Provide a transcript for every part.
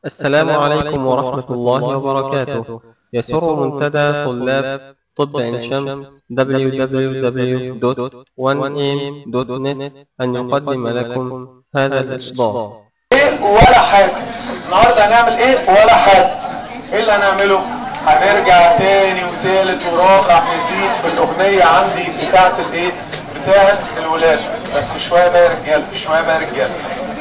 السلام عليكم ورحمة الله وبركاته يسر منتدى طلاب طب عين شمس www.1am.net أن يقدم لكم هذا الإصدار ايه ولا حاجة النهاردة هنعمل ايه ولا حاجة ايه اللي هنعمله هنرجع تاني وتالت ورابع نسيت في الاغنية عندي بتاعت الايه بتاعت الولاد بس شوية بقى يا رجالة شوية بقى يا رجالة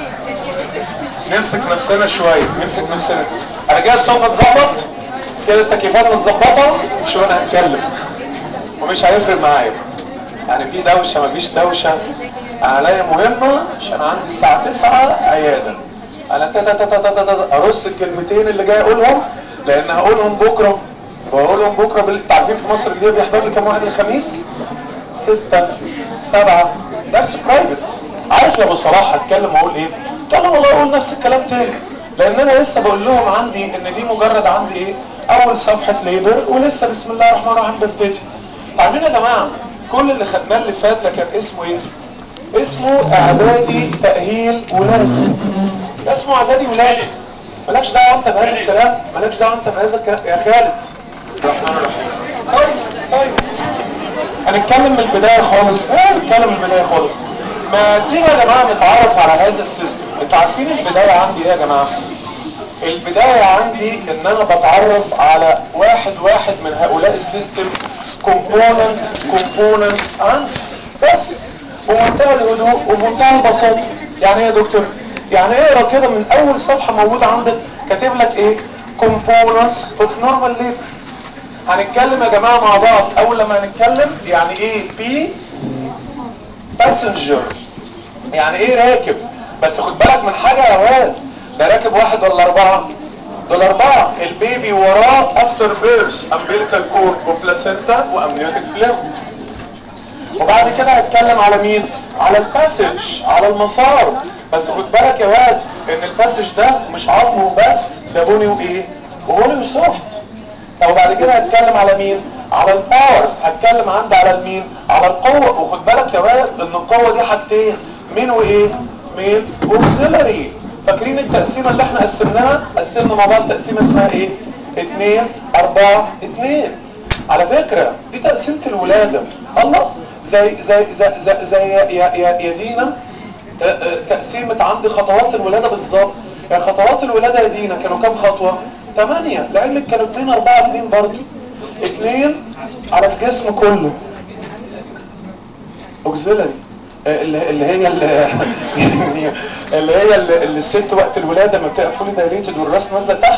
نمسك نفسنا شوية نمسك نفسنا انا جاي استوب اتظبط كده التكييفات متظبطة شو انا هتكلم ومش هيفرق معايا يعني في دوشة مفيش دوشة عليا مهمة عشان عندي الساعة 9 عيادة انا تا تا تا تا تا تا ارص الكلمتين اللي جاي اقولهم لان هقولهم بكرة وهقولهم بكرة بال... تعرفين في مصر الجديدة بيحضر لي كام واحد الخميس؟ ستة سبعة درس برايفت عارف يا ابو صلاح هتكلم واقول ايه؟ اتكلم والله اقول نفس الكلام تاني لان انا لسه بقول لهم عندي ان دي مجرد عندي ايه؟ اول صفحة ليبر ولسه بسم الله الرحمن الرحيم ببتدي عارفين يا جماعة كل اللي خدناه اللي فات ده كان اسمه ايه؟ اسمه اعدادي تأهيل ولادي اسمه اعدادي ولادي مالكش دعوه انت بهذا الكلام مالكش دعوه انت بهذا الكلام يا خالد الرحمن الرحيم طيب طيب هنتكلم من البدايه خالص اه نتكلم من البدايه خالص ما تيجي يا جماعه نتعرف على هذا السيستم انتوا عارفين البدايه عندي ايه يا جماعه البدايه عندي ان انا بتعرف على واحد واحد من هؤلاء السيستم كومبوننت كومبوننت عندي بس بمنتهى الهدوء وبمنتهى البساطه يعني ايه يا دكتور يعني اقرا كده من اول صفحه موجوده عندك كاتب لك ايه components of normal labor هنتكلم يا جماعه مع بعض اول لما هنتكلم يعني ايه بي باسنجر يعني ايه راكب بس خد بالك من حاجه يا واد ده راكب واحد ولا اربعه دول اربعه البيبي وراه افتر بيرث امبيليكال كورد وبلاسينتا وامنيوتيك فلويد وبعد كده هتكلم على مين على الباسج على المسار بس خد بالك يا واد ان الباسج ده مش عظم وبس ده بني وايه وبني وسوفت طب وبعد كده هتكلم على مين على الباور هتكلم عندي على المين على القوه وخد بالك يا واد ان القوه دي حاجتين مين وايه مين اوكسيلري فاكرين التقسيمه اللي احنا قسمناها قسمنا مع بعض تقسيمه اسمها ايه 2 4 2 على فكره دي تقسيمه الولاده الله زي زي زي زي, زي يا يا يا دينا تقسيمة عندي خطوات الولادة بالظبط يعني خطوات الولادة يا دينا كانوا كام خطوة؟ 8 لعلمك كانوا 2 4 2 برضه 2 على الجسم كله اوكسيلري اللي اللي هي اللي, اللي هي اللي, اللي الست وقت الولاده لما بتبقى فولي دايليتد والراس نازله تحت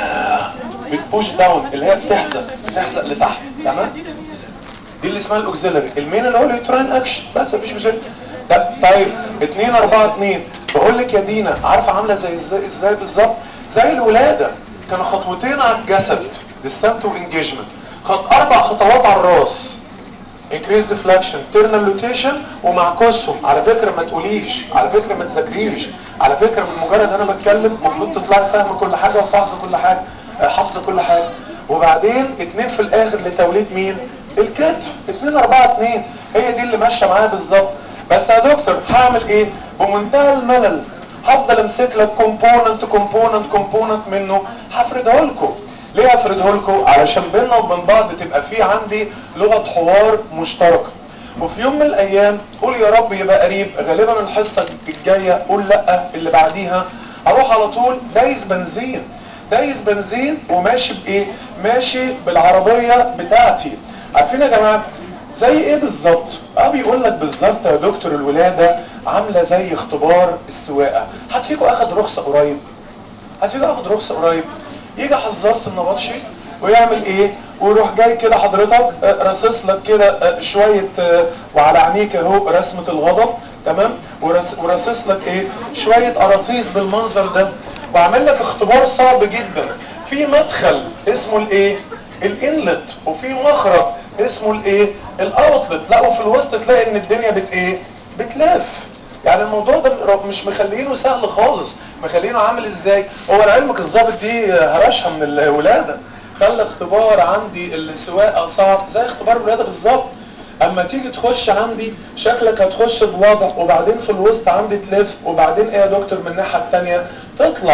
بتبوش داون اللي هي بتحزق بتحزق لتحت تمام دي اللي اسمها الاوكسيلري المين اللي هو اليوتراين اكشن بس مفيش مشكله ده طيب 2 4 2 بقول لك يا دينا عارفه عامله زي ازاي ازاي بالظبط زي الولاده كانوا خطوتين على الجسد ديسنت وانجيجمنت خط اربع خطوات على الراس increase deflection terminal rotation ومعكوسهم على فكره ما تقوليش على فكره ما تذاكريش على فكره من مجرد انا بتكلم المفروض تطلعي فاهمه كل حاجه وحافظه كل حاجه حافظه كل حاجه وبعدين اتنين في الاخر لتوليد مين الكتف 2 4 2 هي دي اللي ماشيه معايا بالظبط بس يا دكتور هعمل ايه بمنتهى الملل هفضل امسك لك كومبوننت كومبوننت كومبوننت منه هفرده لكم ليه هفرده لكم علشان بيننا وبين بعض تبقى في عندي لغه حوار مشتركه وفي يوم من الايام قول يا رب يبقى قريب غالبا الحصه الجايه قول لا اللي بعديها هروح على طول دايس بنزين دايس بنزين وماشي بايه ماشي بالعربيه بتاعتي عارفين يا جماعه زي ايه بالظبط اه بيقول لك بالظبط يا دكتور الولاده عامله زي اختبار السواقه حد فيكم اخد رخصه قريب حد فيكم اخد رخصه قريب يجي حظاظه النبطشي ويعمل ايه ويروح جاي كده حضرتك رصص لك كده شويه وعلى عينيك اهو رسمه الغضب تمام ورصص لك ايه شويه قراطيس بالمنظر ده وعامل لك اختبار صعب جدا في مدخل اسمه الايه الانلت وفي مخرج اسمه الايه الاوتلت لا وفي الوسط تلاقي ان الدنيا بت ايه بتلف يعني الموضوع ده مش مخلينه سهل خالص مخلينه عامل ازاي هو لعلمك الظابط دي هرشها من الولاده خلى اختبار عندي السواقه صعب زي اختبار الولاده بالظبط اما تيجي تخش عندي شكلك هتخش بوضع وبعدين في الوسط عندي تلف وبعدين ايه يا دكتور من الناحيه الثانيه تطلع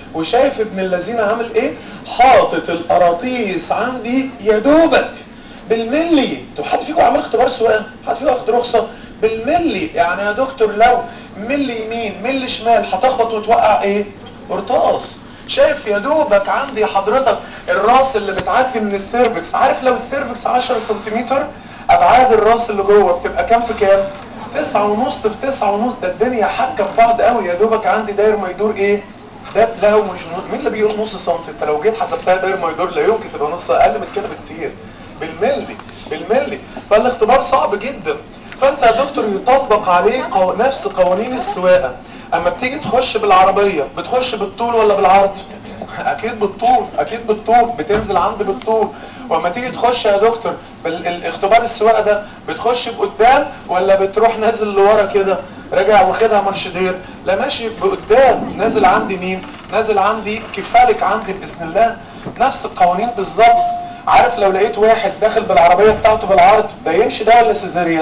وشايف ابن الذين عامل ايه حاطط القراطيس عندي يا دوبك بالملي طب حد فيكم عمل اختبار سواقه حد فيكم واخد رخصه بالملي يعني يا دكتور لو ملي يمين ملي شمال هتخبط وتوقع ايه قرطاس شايف يا دوبك عندي حضرتك الراس اللي بتعدي من السيرفكس عارف لو السيرفكس 10 سنتيمتر ابعاد الراس اللي جوه بتبقى كام في كام تسعة ونص في تسعة ونص ده الدنيا حكة في بعض قوي يا دوبك عندي داير ما يدور ايه ده لا هو مش مين اللي بيقول نص سنتي انت لو جيت حسبتها داير ما يدور لا يمكن تبقى نص اقل من كده بكتير بالملي بالملي فالاختبار صعب جدا فانت يا دكتور يطبق عليه قو... نفس قوانين السواقه اما بتيجي تخش بالعربيه بتخش بالطول ولا بالعرض اكيد بالطول اكيد بالطول بتنزل عندي بالطول واما تيجي تخش يا دكتور بالاختبار السواقه ده بتخش بقدام ولا بتروح نازل لورا كده راجع واخدها مرشدير لا ماشي بقدام نازل عندي مين نازل عندي كفالك عندي باذن الله نفس القوانين بالظبط عارف لو لقيت واحد داخل بالعربيه بتاعته بالعرض ده يمشي ده ولا سيزاريان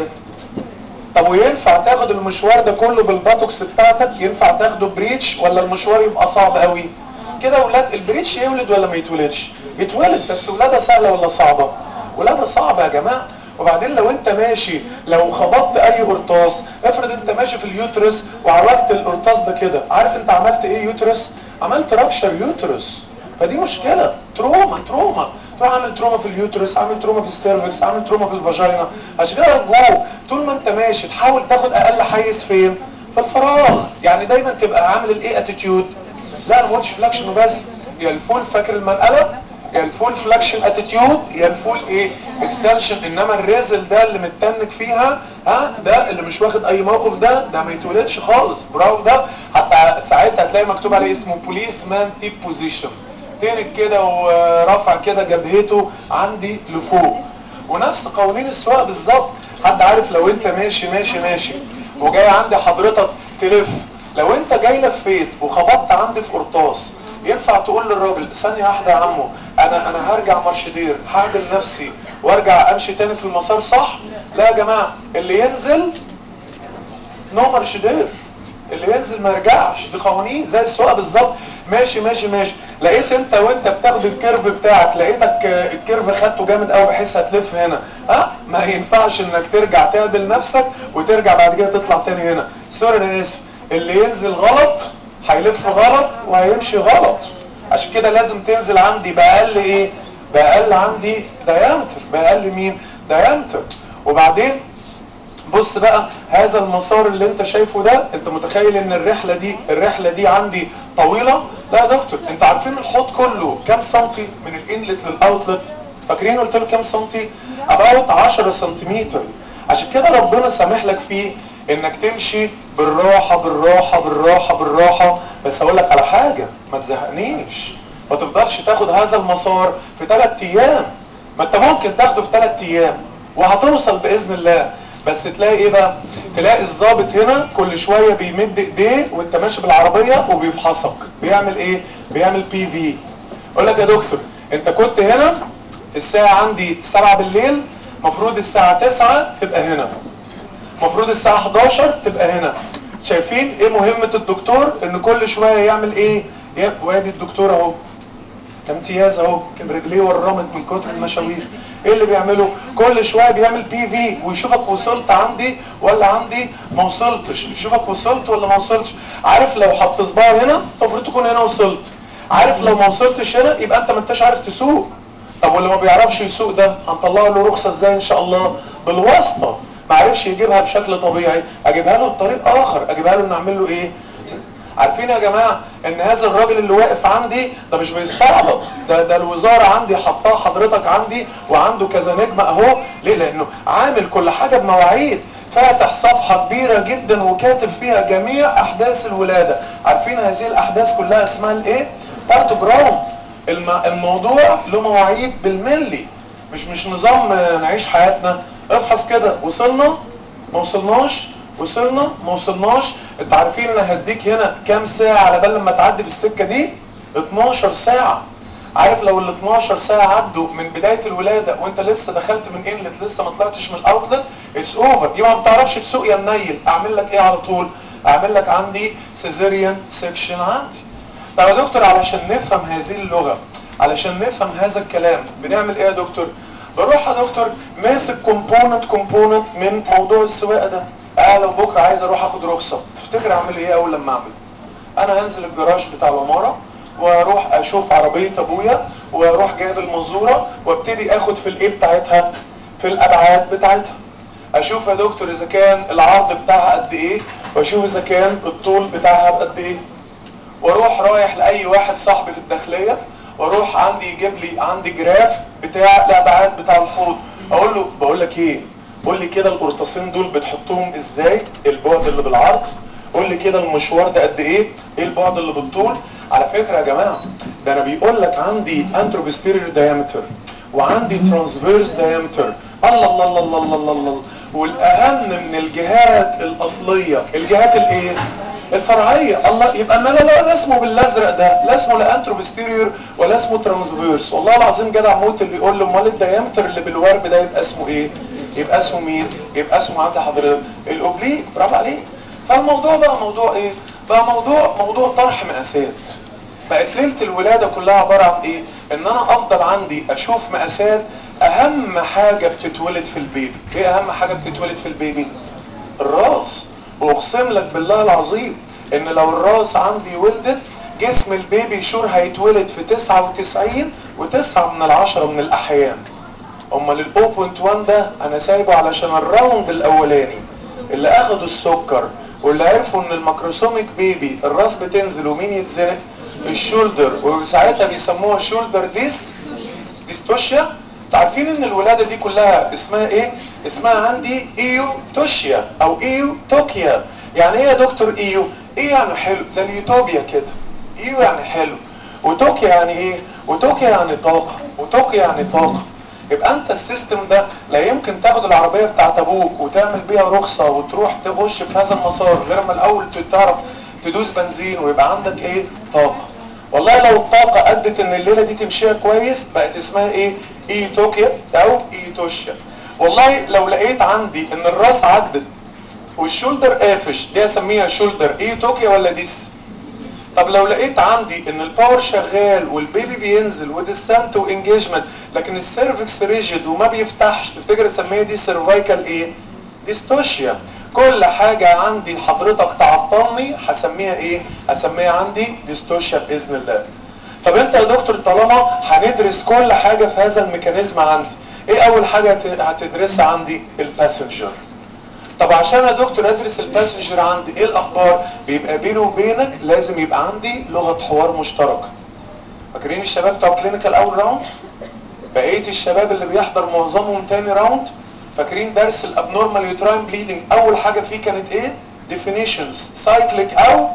طب وينفع تاخد المشوار ده كله بالباتوكس بتاعتك ينفع تاخده بريتش ولا المشوار يبقى صعب قوي كده ولاد البريتش يولد ولا ما يتولدش يتولد بس ولادها سهله ولا صعبه ولادها صعبه يا جماعه وبعدين لو انت ماشي لو خبطت اي قرطاس افرض انت ماشي في اليوترس وعوجت القرطاس ده كده عارف انت عملت ايه يوترس عملت رابشر يوترس فدي مشكله تروما تروما تروح عامل تروما في اليوترس عامل تروما في السيرفكس عامل تروما في الفاجينا عشان كده ارجوك طول ما انت ماشي تحاول تاخد اقل حيز فين في الفراغ يعني دايما تبقى عامل الايه اتيتيود لا انا ما قلتش فلاكشن وبس يا الفول فاكر المنقله يا الفول فلاكشن اتيتيود يا الفول ايه اكستنشن انما الريزل ده اللي متنك فيها ها ده اللي مش واخد اي موقف ده ده ما يتولدش خالص براو ده حتى ساعتها هتلاقي مكتوب عليه اسمه بوليس مان تيب بوزيشن تنك كده ورفع كده جبهته عندي لفوق ونفس قوانين السواقه بالظبط حد عارف لو انت ماشي ماشي ماشي وجاي عندي حضرتك تلف لو انت جاي لفيت وخبطت عندي في قرطاس ينفع تقول للراجل ثانية واحدة يا عمو انا انا هرجع مرشدير هعدل نفسي وارجع امشي تاني في المسار صح لا يا جماعة اللي ينزل نو مرشدير اللي ينزل ما يرجعش دي قوانين زي السواقه بالظبط ماشي ماشي ماشي لقيت انت وانت بتاخد الكيرف بتاعك لقيتك الكيرف خدته جامد قوي بحيث هتلف هنا ها ما ينفعش انك ترجع تعدل نفسك وترجع بعد كده تطلع تاني هنا سوري انا اسف اللي ينزل غلط هيلف غلط وهيمشي غلط عشان كده لازم تنزل عندي باقل ايه باقل عندي دايمتر باقل مين دايمتر وبعدين بص بقى هذا المسار اللي انت شايفه ده انت متخيل ان الرحله دي الرحله دي عندي طويله لا يا دكتور انت عارفين الحوض كله كام سنتي من الانلت للاوتلت فاكرين قلت له كام سنتي اباوت 10 سنتيمتر عشان كده ربنا سامح لك فيه انك تمشي بالراحه بالراحه بالراحه بالراحه بس اقول لك على حاجه ما تزهقنيش ما تفضلش تاخد هذا المسار في ثلاث ايام ما انت ممكن تاخده في ثلاث ايام وهتوصل باذن الله بس تلاقي ايه بقى تلاقي الظابط هنا كل شويه بيمد ايديه وانت ماشي بالعربيه وبيفحصك بيعمل ايه بيعمل بي في اقول لك يا دكتور انت كنت هنا الساعه عندي 7 بالليل مفروض الساعه 9 تبقى هنا مفروض الساعه 11 تبقى هنا شايفين ايه مهمه الدكتور ان كل شويه يعمل ايه وادي الدكتور اهو امتياز اهو رجليه ورمت من كتر المشاوير ايه اللي بيعمله كل شويه بيعمل بي في ويشوفك وصلت عندي ولا عندي ما وصلتش يشوفك وصلت ولا ما وصلتش عارف لو حط صباعه هنا المفروض تكون هنا وصلت عارف لو ما وصلتش هنا يبقى انت ما انتش عارف تسوق طب واللي ما بيعرفش يسوق ده هنطلع له رخصه ازاي ان شاء الله بالواسطه ما عرفش يجيبها بشكل طبيعي اجيبها له بطريق اخر اجيبها له نعمل له ايه عارفين يا جماعة ان هذا الراجل اللي واقف عندي ده مش بيستعبط ده ده الوزارة عندي حطاه حضرتك عندي وعنده كذا نجمة اهو ليه لانه عامل كل حاجة بمواعيد فاتح صفحة كبيرة جدا وكاتب فيها جميع احداث الولادة عارفين هذه الاحداث كلها اسمها الايه بارتوجرام الم... الموضوع له مواعيد بالملي مش مش نظام نعيش حياتنا افحص كده وصلنا ما وصلناش وصلنا ما وصلناش انت عارفين انا هديك هنا كام ساعة على بال لما تعدي في السكة دي 12 ساعة عارف لو ال 12 ساعة عدوا من بداية الولادة وانت لسه دخلت من انلت لسه ما طلعتش من الاوتلت اتس اوفر يبقى ما بتعرفش تسوق يا منيل اعمل لك ايه على طول اعمل لك عندي سيزيريان سيكشن عندي طب يا دكتور علشان نفهم هذه اللغة علشان نفهم هذا الكلام بنعمل ايه يا دكتور بروح يا دكتور ماسك كومبوننت كومبوننت من موضوع السواقه ده اه لو بكره عايز اروح اخد رخصه تفتكر اعمل ايه اول لما اعمل انا هنزل الجراج بتاع العماره واروح اشوف عربيه ابويا واروح جايب المنظوره وابتدي اخد في الايه بتاعتها في الابعاد بتاعتها اشوف يا دكتور اذا كان العرض بتاعها قد ايه واشوف اذا كان الطول بتاعها قد ايه واروح رايح لاي واحد صاحبي في الداخليه واروح عندي يجيب لي عندي جراف بتاع الابعاد بتاع الحوض اقول له بقول لك ايه قول لي كده القرطاسين دول بتحطهم ازاي البعد اللي بالعرض قول لي كده المشوار ده قد ايه ايه البعد اللي بالطول على فكره يا جماعه ده انا بيقول لك عندي انتروبستيريور دايمتر وعندي ترانسفيرس دايمتر الله الله الله الله الله الله, الله. والاهم من الجهات الاصليه الجهات الايه الفرعيه الله يبقى انا لا لا لا اسمه بالازرق ده لا اسمه لا انتروبستيريور ولا اسمه ترانسفيرس والله العظيم جدع موت اللي يقول له امال الدايمتر اللي بالورب ده يبقى اسمه ايه يبقى اسمه مين يبقى اسمه عند حضرتك الاوبليك برافو عليك فالموضوع بقى موضوع ايه بقى موضوع موضوع طرح مقاسات بقت ليله الولاده كلها عباره عن ايه ان انا افضل عندي اشوف مقاسات اهم حاجه بتتولد في البيبي ايه اهم حاجه بتتولد في البيبي الراس واقسم لك بالله العظيم ان لو الراس عندي ولدت جسم البيبي شور هيتولد في 99 وتسعة من العشرة من الاحيان امال ال 0.1 ده انا سايبه علشان الراوند الاولاني اللي اخدوا السكر واللي عرفوا ان الماكروسوميك بيبي الراس بتنزل ومين يتزنق الشولدر وساعتها بيسموها شولدر ديس ديستوشيا عارفين ان الولاده دي كلها اسمها ايه اسمها عندي ايو توشيا او ايو توكيا يعني ايه يا دكتور ايو ايه يعني حلو زي اليوتوبيا كده ايو يعني حلو وتوكيا يعني ايه وتوكيا يعني طاقه وتوكيا يعني طاقه يبقى انت السيستم ده لا يمكن تاخد العربيه بتاعت ابوك وتعمل بيها رخصه وتروح تخش في هذا المسار غير ما الاول تعرف تدوس بنزين ويبقى عندك ايه طاقه والله لو الطاقه ادت ان الليله دي تمشيها كويس بقت اسمها ايه اي توكيا او اي توشيا والله لو لقيت عندي ان الراس عدت والشولدر قافش دي اسميها شولدر اي توكيا ولا ديس طب لو لقيت عندي ان الباور شغال والبيبي بينزل وديسنت وانجيجمنت لكن السيرفكس ريجيد وما بيفتحش تفتكر اسميها دي سيرفايكال ايه ديستوشيا كل حاجة عندي حضرتك تعطلني هسميها ايه هسميها عندي ديستوشيا باذن الله طب انت يا دكتور طالما هندرس كل حاجة في هذا الميكانيزم عندي ايه اول حاجة هتدرسها عندي الباسنجر طب عشان يا دكتور ادرس الباسنجر عندي ايه الاخبار بيبقى بيني وبينك لازم يبقى عندي لغة حوار مشتركة فاكرين الشباب بتوع كلينيكال اول راوند بقية الشباب اللي بيحضر معظمهم تاني راوند فاكرين درس الابنورمال يوتراين بليدنج اول حاجة فيه كانت ايه ديفينيشنز سايكليك او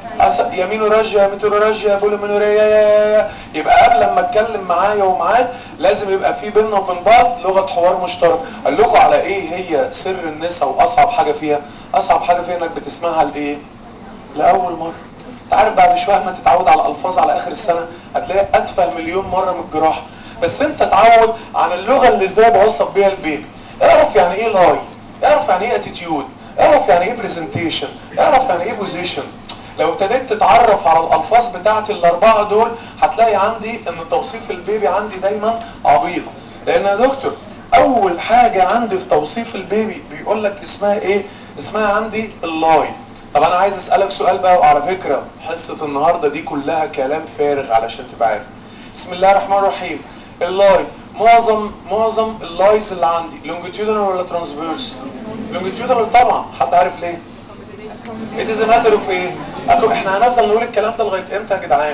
يمينوراجيا ميتوراجيا بوليمينوريا يبقى قبل لما اتكلم معايا ومعاك لازم يبقى في بيننا وبين بعض لغه حوار مشترك قال لكم على ايه هي سر النساء واصعب حاجه فيها اصعب حاجه فيها انك بتسمعها لايه لاول مره انت عارف بعد شويه ما تتعود على الالفاظ على اخر السنه هتلاقي اتفه مليون مره من الجراحه بس انت اتعود على اللغه اللي ازاي بوصف بيها البيبي اعرف يعني ايه لاي اعرف يعني ايه اتيتيود اعرف يعني ايه برزنتيشن اعرف يعني ايه بوزيشن لو ابتديت تتعرف على الالفاظ بتاعت الاربعه دول هتلاقي عندي ان توصيف البيبي عندي دايما عبيط لان يا دكتور اول حاجه عندي في توصيف البيبي بيقول لك اسمها ايه اسمها عندي اللاي طب انا عايز اسالك سؤال بقى وعلى فكره حصه النهارده دي كلها كلام فارغ علشان تبقى عارف بسم الله الرحمن الرحيم اللاي معظم معظم اللايز اللي عندي لونجيتيودنال ولا ترانسفيرس لونجيتيودنال طبعا حد عارف ليه It is a matter of ايه؟ قالوا احنا هنفضل نقول الكلام ده لغايه امتى يا جدعان؟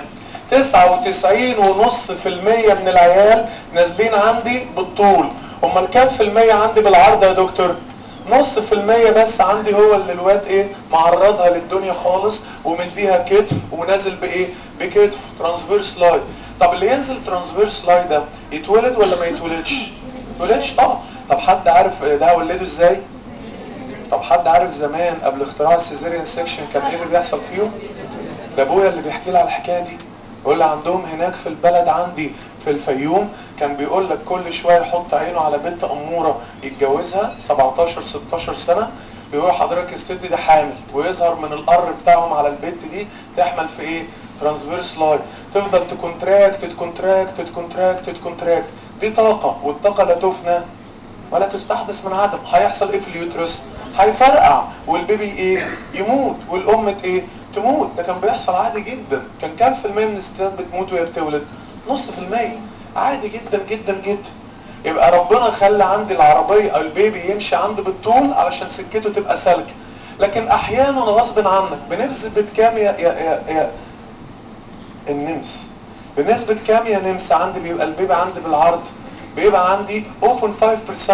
99 ونص في المية من العيال نازلين عندي بالطول امال كام في المية عندي بالعرض يا دكتور؟ نص في المية بس عندي هو اللي الواد ايه معرضها للدنيا خالص ومديها كتف ونازل بايه بكتف ترانسفيرس لاي طب اللي ينزل ترانسفيرس لاي ده يتولد ولا ما يتولدش يتولدش طبعا طب حد عارف ده ولده ازاي طب حد عارف زمان قبل اختراع السيزيريان سيكشن كان ايه اللي بيحصل فيهم ده ابويا اللي بيحكي لي على الحكايه دي يقول لي عندهم هناك في البلد عندي في الفيوم كان بيقول لك كل شويه يحط عينه على بنت اموره يتجوزها 17 16 سنه يقول حضرتك الست دي حامل ويظهر من القر بتاعهم على البنت دي تحمل في ايه في ترانسفيرس لاين تفضل تكونتراكت تكونتراكت تكونتراكت تكونتراكت دي طاقة والطاقة لا تفنى ولا تستحدث من عدم هيحصل ايه في اليوترس هيفرقع والبيبي ايه يموت والام ايه تموت ده كان بيحصل عادي جدا كان كام في المية من الستات بتموت وهي بتولد نص في المية عادي جدا جدا جدا يبقى ربنا خلى عندي العربية او البيبي يمشي عندي بالطول علشان سكته تبقى سلك لكن احيانا غصب عنك بنسبة كام يا, يا, يا, يا النمس بنسبة كام يا نمس عندي بيبقى البيبي عندي بالعرض بيبقى عندي 0.5%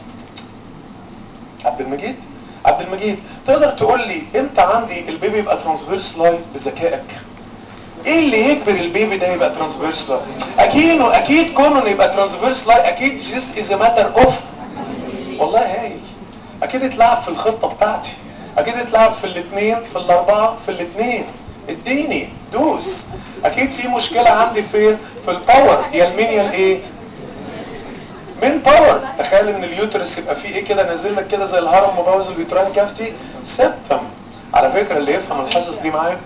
عبد المجيد عبد المجيد تقدر تقول لي امتى عندي البيبي يبقى ترانسفيرس لاين بذكائك ايه اللي يجبر البيبي ده يبقى ترانسفيرس لاين اكيد اكيد كونه يبقى ترانسفيرس لاين اكيد this is a matter of والله هايل اكيد اتلعب في الخطة بتاعتي اكيد اتلعب في الاثنين في الاربعة في الاثنين اديني دوس اكيد في مشكلة عندي فين في الباور يا المين يا الايه من باور تخيل ان اليوترس يبقى فيه ايه كده نازل لك كده زي الهرم مبوظ اليوتران كافتي سبتم على فكرة اللي يفهم الحصص دي معايا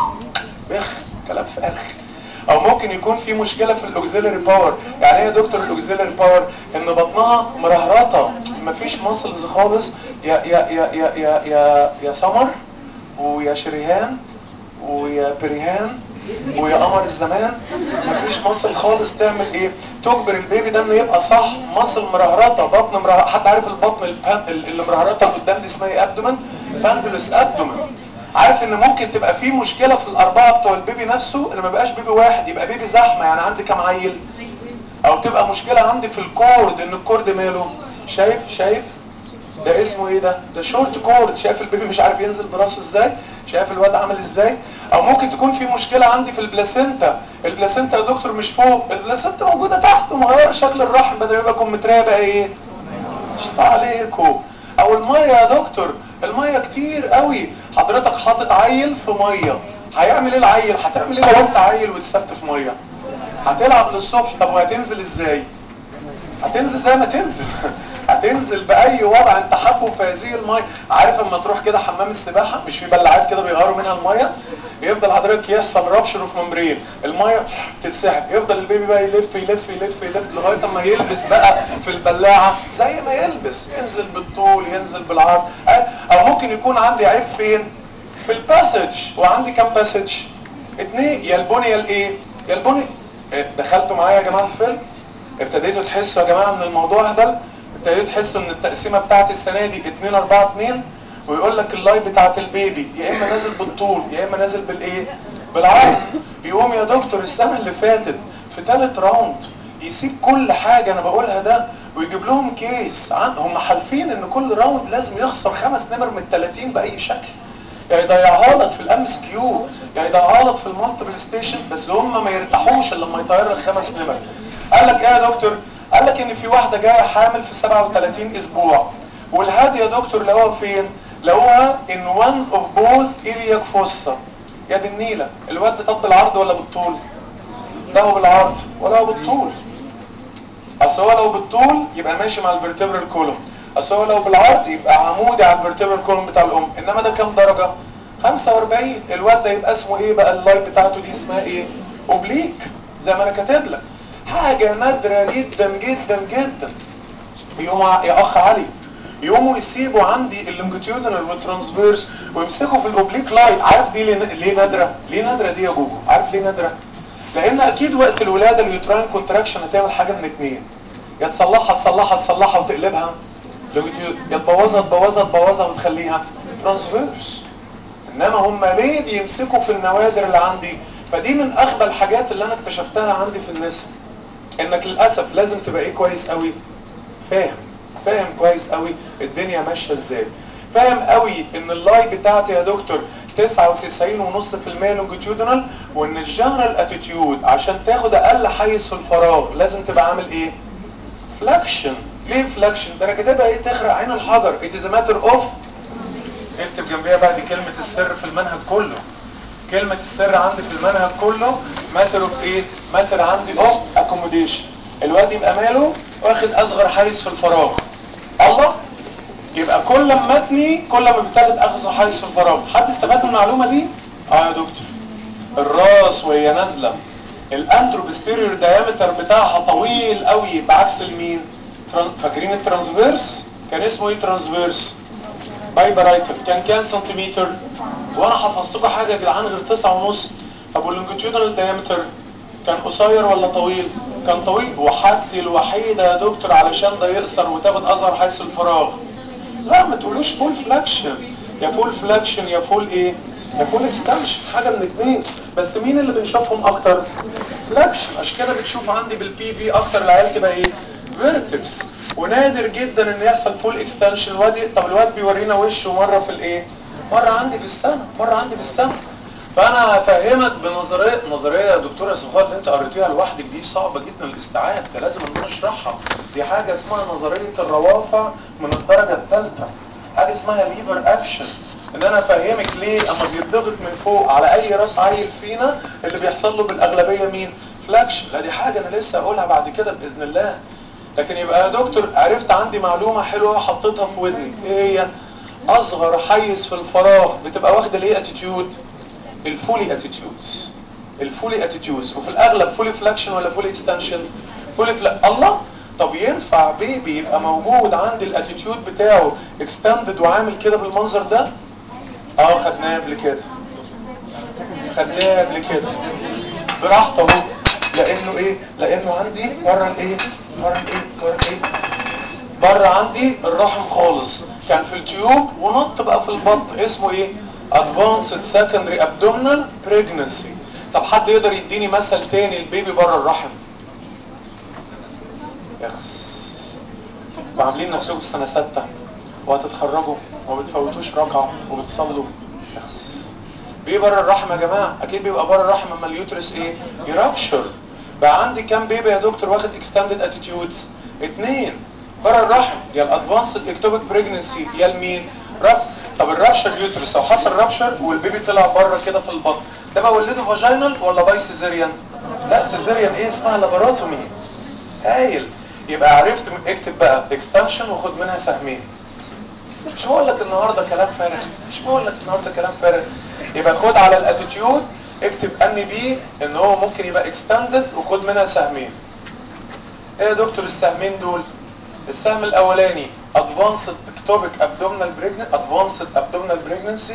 بيخ كلام في اخر او ممكن يكون في مشكلة في الاوكسيلري باور يعني ايه يا دكتور الاوكسيلري باور ان بطنها مرهرطة مفيش ماسلز خالص يا يا يا يا يا يا, يا سمر ويا شريهان ويا بريهان ويا قمر الزمان مفيش مصل خالص تعمل ايه تجبر البيبي ده انه يبقى صح مصل مرهرطه بطن مرهرطه حد عارف البطن البان اللي مرهرطه اللي قدام دي اسمها ايه ابدومن باندلس ابدومن عارف ان ممكن تبقى في مشكله في الاربعه بتوع البيبي نفسه ان ما بقاش بيبي واحد يبقى بيبي زحمه يعني عندي كام عيل او تبقى مشكله عندي في الكورد ان الكورد ماله شايف شايف ده اسمه ايه ده ده شورت كورد شايف البيبي مش عارف ينزل براسه ازاي شايف الواد عامل ازاي او ممكن تكون في مشكلة عندي في البلاسينتا البلاسينتا يا دكتور مش فوق البلاسينتا موجودة تحت مغير شكل الرحم بدل ما يبقى كمترية بقى ايه شطع عليكم او المية يا دكتور المية كتير قوي حضرتك حاطط عيل في مية هيعمل ايه العيل هتعمل ايه لو انت عيل واتسبت في مية هتلعب للصبح طب وهتنزل ازاي هتنزل زي ما تنزل هتنزل باي وضع انت حابه في هذه الميه عارف اما تروح كده حمام السباحه مش في بلعات كده بيغيروا منها الميه يفضل حضرتك يحصل رابشر في ممبرين الميه تتسحب يفضل البيبي بقى يلف يلف يلف يلف لغايه اما يلبس بقى في البلاعه زي ما يلبس ينزل بالطول ينزل بالعرض او ممكن يكون عندي عيب فين في الباسج وعندي كام باسج اتنين يا البني يا الايه يا البني دخلتوا معايا يا جماعه الفيلم ابتديتوا تحسوا يا جماعه ان الموضوع هبل ابتديتوا تحسوا ان التقسيمه بتاعت السنه دي 2 4 2 ويقول لك اللاي بتاعت البيبي يا اما نازل بالطول يا اما نازل بالايه بالعرض يقوم يا دكتور السنه اللي فاتت في ثالث راوند يسيب كل حاجه انا بقولها ده ويجيب لهم كيس عن هم حالفين ان كل راوند لازم يخسر خمس نمر من 30 باي شكل يعني يضيعها لك في الام اس كيو يعني يضيعها لك في المالتيبل ستيشن بس هم ما يرتاحوش الا لما يطير لك خمس نمر قال لك ايه يا دكتور قال لك ان في واحده جايه حامل في 37 اسبوع والهادي يا دكتور لقوها فين لقوها ان وان اوف بوث ارياك فوسا يا دي النيله الواد ده طب بالعرض ولا بالطول لا هو بالعرض ولا هو بالطول اصل هو لو بالطول يبقى ماشي مع الفرتبرال كولوم اصل هو لو بالعرض يبقى عمودي على الفرتبرال كولوم بتاع الام انما ده كام درجه 45 الواد ده يبقى اسمه ايه بقى اللايت بتاعته دي اسمها ايه اوبليك زي ما انا كاتب لك حاجة نادرة جدا جدا جدا يقوم يا اخ علي يقوموا يسيبوا عندي اللونجيتيودنال والترانسفيرس ويمسكوا في الاوبليك لاين عارف دي ليه نادرة ليه نادرة دي يا جوجو عارف ليه نادرة لان اكيد وقت الولادة اليوتراين كونتراكشن هتعمل حاجة من اتنين يا تصلحها تصلحها تصلحها وتقلبها يا تبوظها تبوظها تبوظها وتخليها ترانسفيرس انما هم ليه بيمسكوا في النوادر اللي عندي فدي من اغبى الحاجات اللي انا اكتشفتها عندي في النساء انك للاسف لازم تبقى ايه كويس قوي فاهم فاهم كويس قوي الدنيا ماشيه ازاي فاهم قوي ان اللاي بتاعتي يا دكتور 99.5% لونجيتيودنال وان الجنرال اتيتيود عشان تاخد اقل حيز في الفراغ لازم تبقى عامل ايه فلاكشن ليه فلاكشن ده انا كاتبها ايه تخرق عين الحجر it is a matter of اكتب جنبيها بقى دي كلمه السر في المنهج كله كلمة السر عندي في المنهج كله ماتر اوف ايه ماتر عندي اوف اكوموديشن الواد يبقى ماله واخد اصغر حيز في الفراغ الله يبقى كل ما اتني كل ما بتاخد اصغر حيز في الفراغ حد استفاد من المعلومة دي اه يا دكتور الراس وهي نازله الانتروبستيريور دايمتر بتاعها طويل قوي بعكس المين تران- فاكرين الترانسفيرس كان اسمه ايه ترانسفيرس بايبرايتر كان كام سنتيمتر وانا حفظت لكم حاجه يا جدعان غير تسعة ونص طب واللونجيتيودنال دايمتر كان قصير ولا طويل كان طويل وحدي الوحيده يا دكتور علشان ده يقصر وتاخد اظهر حيث الفراغ لا ما تقولوش فول فلاكشن يا فول فلاكشن يا فول ايه يا فول اكستنشن حاجه من اتنين بس مين اللي بنشوفهم اكتر فلاكشن عشان كده بتشوف عندي بالبي في اكتر العيال تبقى ايه فيرتكس ونادر جدا ان يحصل فول اكستنشن الواد طب الواد بيورينا وشه مره في الايه مره عندي في السنه مره عندي في السنه فانا هفهمك بنظريه نظريه يا دكتوره صفات اللي انت قريتيها لوحدك دي صعبه جدا الاستيعاب ده لازم ان انا اشرحها دي حاجه اسمها نظريه الروافع من الدرجه الثالثه حاجه اسمها ليفر اكشن ان انا افهمك ليه اما بيتضغط من فوق على اي راس عيل فينا اللي بيحصل له بالاغلبيه مين فلاكشن لا دي حاجه انا لسه هقولها بعد كده باذن الله لكن يبقى يا دكتور عرفت عندي معلومه حلوه حطيتها في ودني ايه هي اصغر حيز في الفراغ بتبقى واخده ليه اتيتيود الفولي اتيتيودز الفولي اتيتيودز وفي الاغلب فولي فلاكشن ولا فولي اكستنشن فولي فلا الله طب ينفع بيبي يبقى موجود عندي الاتيتيود بتاعه اكستندد وعامل كده بالمنظر ده اه خدناه قبل كده خدناه قبل كده براحته اهو لانه ايه لانه عندي بره الايه بره الايه بره الايه بره عندي الرحم خالص كان في التيوب ونط بقى في البطن اسمه ايه advanced secondary abdominal pregnancy طب حد يقدر يديني مثل تاني البيبي بره الرحم يخس وعاملين نفسكم في سنه سته وهتتخرجوا وما بتفوتوش ركعه وبتصلوا يخس بيه بره الرحم يا جماعه اكيد بيبقى بره الرحم اما اليوترس ايه يرابشر بقى عندي كام بيبي يا دكتور واخد اكستندد اتيتيودز اتنين بره الرحم يا الادفانسد اكتوبيك بريجنسي يا المين رب طب الرابشر يوترس لو حصل رابشر والبيبي طلع بره كده في البطن ده بولده فاجينال ولا باي سيزيريان لا سيزيريان ايه اسمها لاباروتومي هايل يبقى عرفت م- اكتب بقى اكستنشن وخد منها سهمين مش بقول لك النهارده كلام فارغ مش بقول لك النهارده كلام فارغ يبقى خد على الاتيتيود اكتب ان بي ان هو ممكن يبقى اكستندد وخد منها سهمين ايه يا دكتور السهمين دول السهم الاولاني advanced ectopic abdominal pregnancy advanced abdominal pregnancy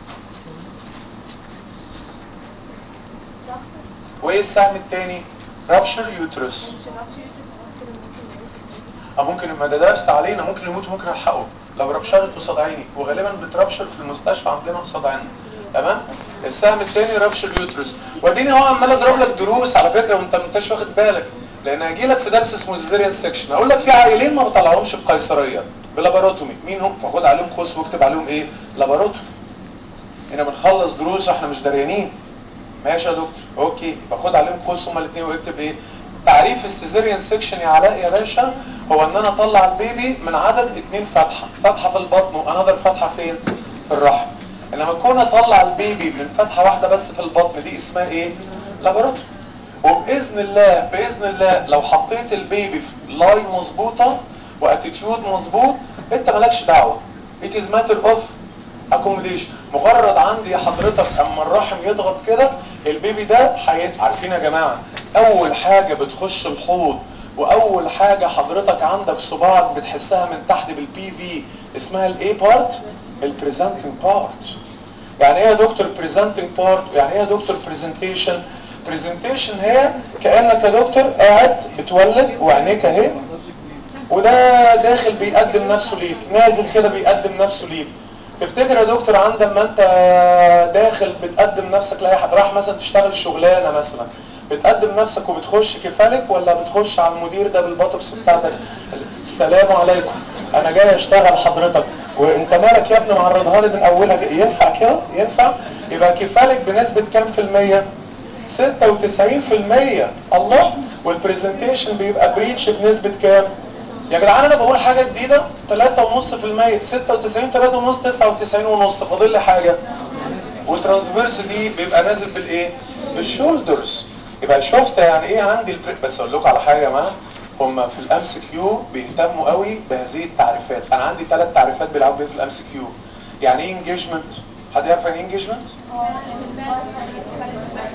وايه السهم الثاني rupture uterus أو ممكن ما ده درس علينا ممكن يموت ممكن الحقه لو ربشرت قصاد عيني وغالبا بتربشر في المستشفى عندنا قصاد عيننا تمام السهم الثاني ربشر يوترس واديني هو عمال اضرب لك دروس على فكره وانت ما انتش واخد بالك لان هجي لك في درس اسمه سيزيريان سيكشن هقول لك في عيلين ما بطلعهمش بقيصريه بلاباروتومي مين هم فخد عليهم قوس واكتب عليهم ايه لاباروتومي هنا بنخلص دروس واحنا مش دريانين ماشي يا دكتور اوكي باخد عليهم قوس هما الاثنين واكتب ايه تعريف السيزيريان سيكشن يا علاء يا باشا هو ان انا اطلع البيبي من عدد اتنين فتحه فتحه في البطن وانذر فتحه فين في الرحم انما كون اطلع البيبي من فتحه واحده بس في البطن دي اسمها ايه لاباروتومي وباذن الله باذن الله لو حطيت البيبي في لاين مظبوطه واتيتيود مظبوط انت مالكش دعوه it is matter of accommodation مجرد عندي حضرتك اما الرحم يضغط كده البيبي ده حيات عارفين يا جماعه اول حاجه بتخش الحوض واول حاجه حضرتك عندك صباعك بتحسها من تحت بالبي في اسمها الاي بارت البريزنتنج بارت يعني ايه يا دكتور بريزنتنج بارت يعني ايه يا دكتور بريزنتيشن بريزنتيشن هي كانك يا دكتور قاعد بتولد وعينيك اهي وده داخل بيقدم نفسه ليك نازل كده بيقدم نفسه ليك تفتكر يا دكتور عندما انت داخل بتقدم نفسك لاي حد راح مثلا تشتغل شغلانه مثلا بتقدم نفسك وبتخش كفالك ولا بتخش على المدير ده بالبوتوكس بتاعتك السلام عليكم انا جاي اشتغل حضرتك وانت مالك يا ابني معرضها لي من اولها كده. ينفع كده ينفع يبقى كفالك بنسبه كام في الميه 96% الله والبرزنتيشن بيبقى بريتش بنسبه كام يا جدعان انا بقول حاجه جديده 3.5% 96 3.5 99.5 فاضل لي حاجه والترانسفيرس دي بيبقى نازل بالايه بالشولدرز يبقى شفت يعني ايه عندي البري... بس اقول لكم على حاجه يا جماعه هم في الام سي كيو بيهتموا قوي بهذه التعريفات انا عندي ثلاث تعريفات بيلعبوا بيها في الام سي كيو يعني ايه انجيجمنت حد يعرف يعني ايه انجيجمنت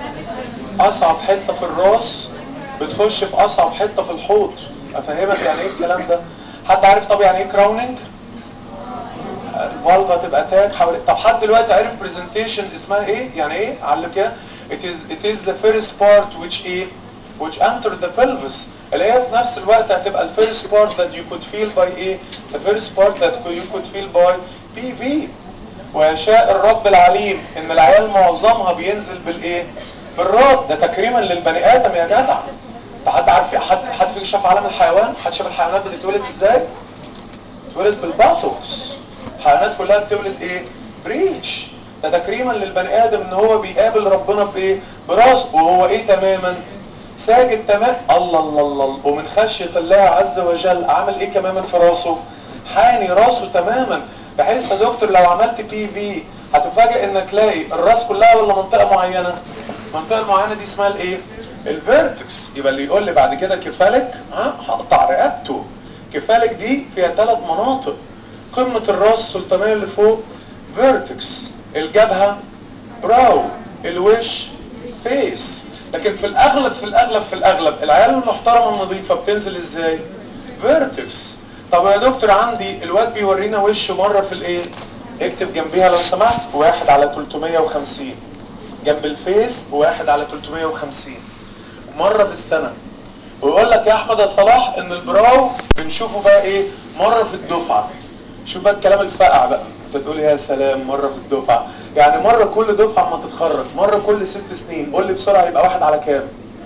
اصعب حته في الراس بتخش في اصعب حته في الحوض افهمك يعني ايه الكلام ده حد عارف طب يعني ايه كراوننج الفالفا تبقى تاج حوالي طب حد دلوقتي عارف برزنتيشن اسمها ايه يعني ايه علم كده it is it is the first part which ايه which enter the pelvis اللي هي في نفس الوقت هتبقى ال first part that you could feel by ايه the first part that you could feel by PV ويشاء الرب العليم ان العيال معظمها بينزل بالايه بالراد ده تكريما للبني ادم يا جدع حد عارف حد حد فيك شاف عالم الحيوان حد شاف الحيوانات بتتولد ازاي بتتولد بالباثوكس الحيوانات كلها بتولد ايه بريتش ده تكريما للبني ادم ان هو بيقابل ربنا بايه براسه وهو ايه تماما ساجد تمام الله الله الله ومن خشيه الله عز وجل عمل ايه كمان في راسه حاني راسه تماما بحيث يا دكتور لو عملت بي في هتفاجئ انك تلاقي الراس كلها ولا منطقه معينه المنطقه المعينه دي اسمها الايه الفيرتكس يبقى اللي يقول لي بعد كده كفالك ها هقطع رقبته كفالك دي فيها ثلاث مناطق قمه الراس السلطانيه اللي فوق فيرتكس الجبهه براو الوش فيس لكن في الاغلب في الاغلب في الاغلب العيال المحترمه النظيفه بتنزل ازاي فيرتكس طب يا دكتور عندي الواد بيورينا وشه مره في الايه اكتب جنبيها لو سمحت واحد على 350 جنب الفيس واحد على 350 مرة في السنة ويقول لك يا احمد يا صلاح ان البراو بنشوفه بقى ايه مرة في الدفعة شوف بقى الكلام الفقع بقى انت تقول يا سلام مرة في الدفعة يعني مرة كل دفعة ما تتخرج مرة كل ست سنين قول لي بسرعة يبقى واحد على كام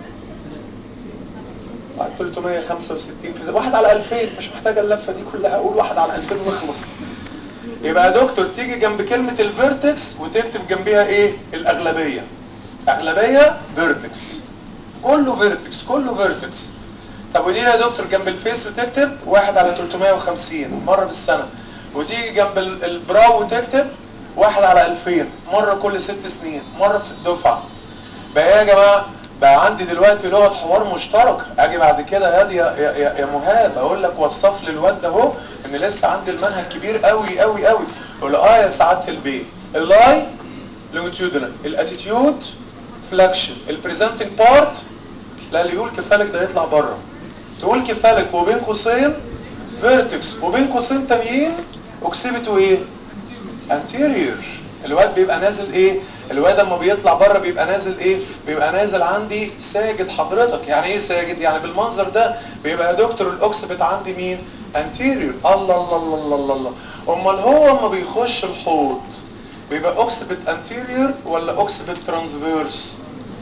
365 في واحد على 2000 مش محتاجة اللفة دي كلها اقول واحد على 2000 ونخلص يبقى يا دكتور تيجي جنب كلمة الفيرتكس وتكتب جنبيها ايه الاغلبية اغلبية فيرتكس كله فيرتكس كله فيرتكس طب ودي يا دكتور جنب الفيس وتكتب واحد على 350 مرة بالسنة وتيجي جنب البراو وتكتب واحد على 2000 مرة كل ست سنين مرة في الدفعة بقى يا جماعة بقى عندي دلوقتي لغة حوار مشترك اجي بعد كده يا يا يا, يا مهاب اقول لك وصف لي الواد ده اهو ان لسه عندي المنهج كبير قوي قوي قوي اقول اه يا سعاده البيت اللاي لونجيتيودنال الاتيتيود فلاكشن البريزنتنج بارت لا اللي يقول كفالك ده يطلع بره تقول كفالك وبين قوسين فيرتكس وبين قوسين تانيين اكسبته ايه انتيريور الواد بيبقى نازل ايه الواد اما بيطلع بره بيبقى نازل ايه بيبقى نازل عندي ساجد حضرتك يعني ايه ساجد يعني بالمنظر ده بيبقى يا دكتور الاوكسبت عندي مين انتيريور الله الله الله الله الله, الله. امال هو اما بيخش الحوض بيبقى اوكسبت انتيريور ولا اوكسبت ترانسفيرس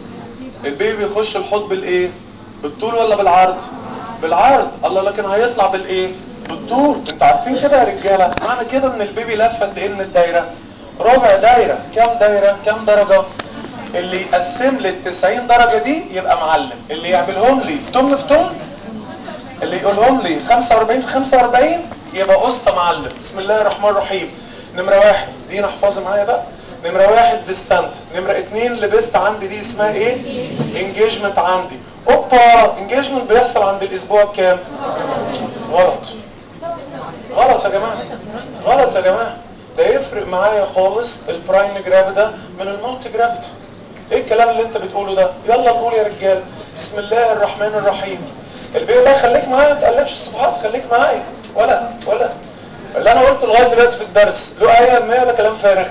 البيبي بيخش الحوض بالايه بالطول ولا بالعرض بالعرض الله لكن هيطلع بالايه بالطول انتوا عارفين كده يا رجاله معنى كده ان البيبي لفه قد ايه من الدايره ربع دايره كام دايره كام درجه اللي يقسم لي ال 90 درجه دي يبقى معلم اللي يعملهم لي تم في تم اللي يقولهم لي 45 في 45 يبقى قسط معلم بسم الله الرحمن الرحيم نمره واحد دي نحفظها معايا بقى نمره واحد ديستانت نمره اتنين لبست عندي دي اسمها ايه انجيجمنت عندي اوبا انجيجمنت بيحصل عند الاسبوع الكام غلط غلط يا جماعه غلط يا جماعه ده يفرق معايا خالص البرايم جرافيدا من المالتي جرافيدا ايه الكلام اللي انت بتقوله ده يلا نقول يا رجال بسم الله الرحمن الرحيم البيبي ده خليك معايا ما تقلبش الصفحات خليك معايا ولا ولا اللي انا قلته لغايه دلوقتي في الدرس له ايه ما ولا كلام فارغ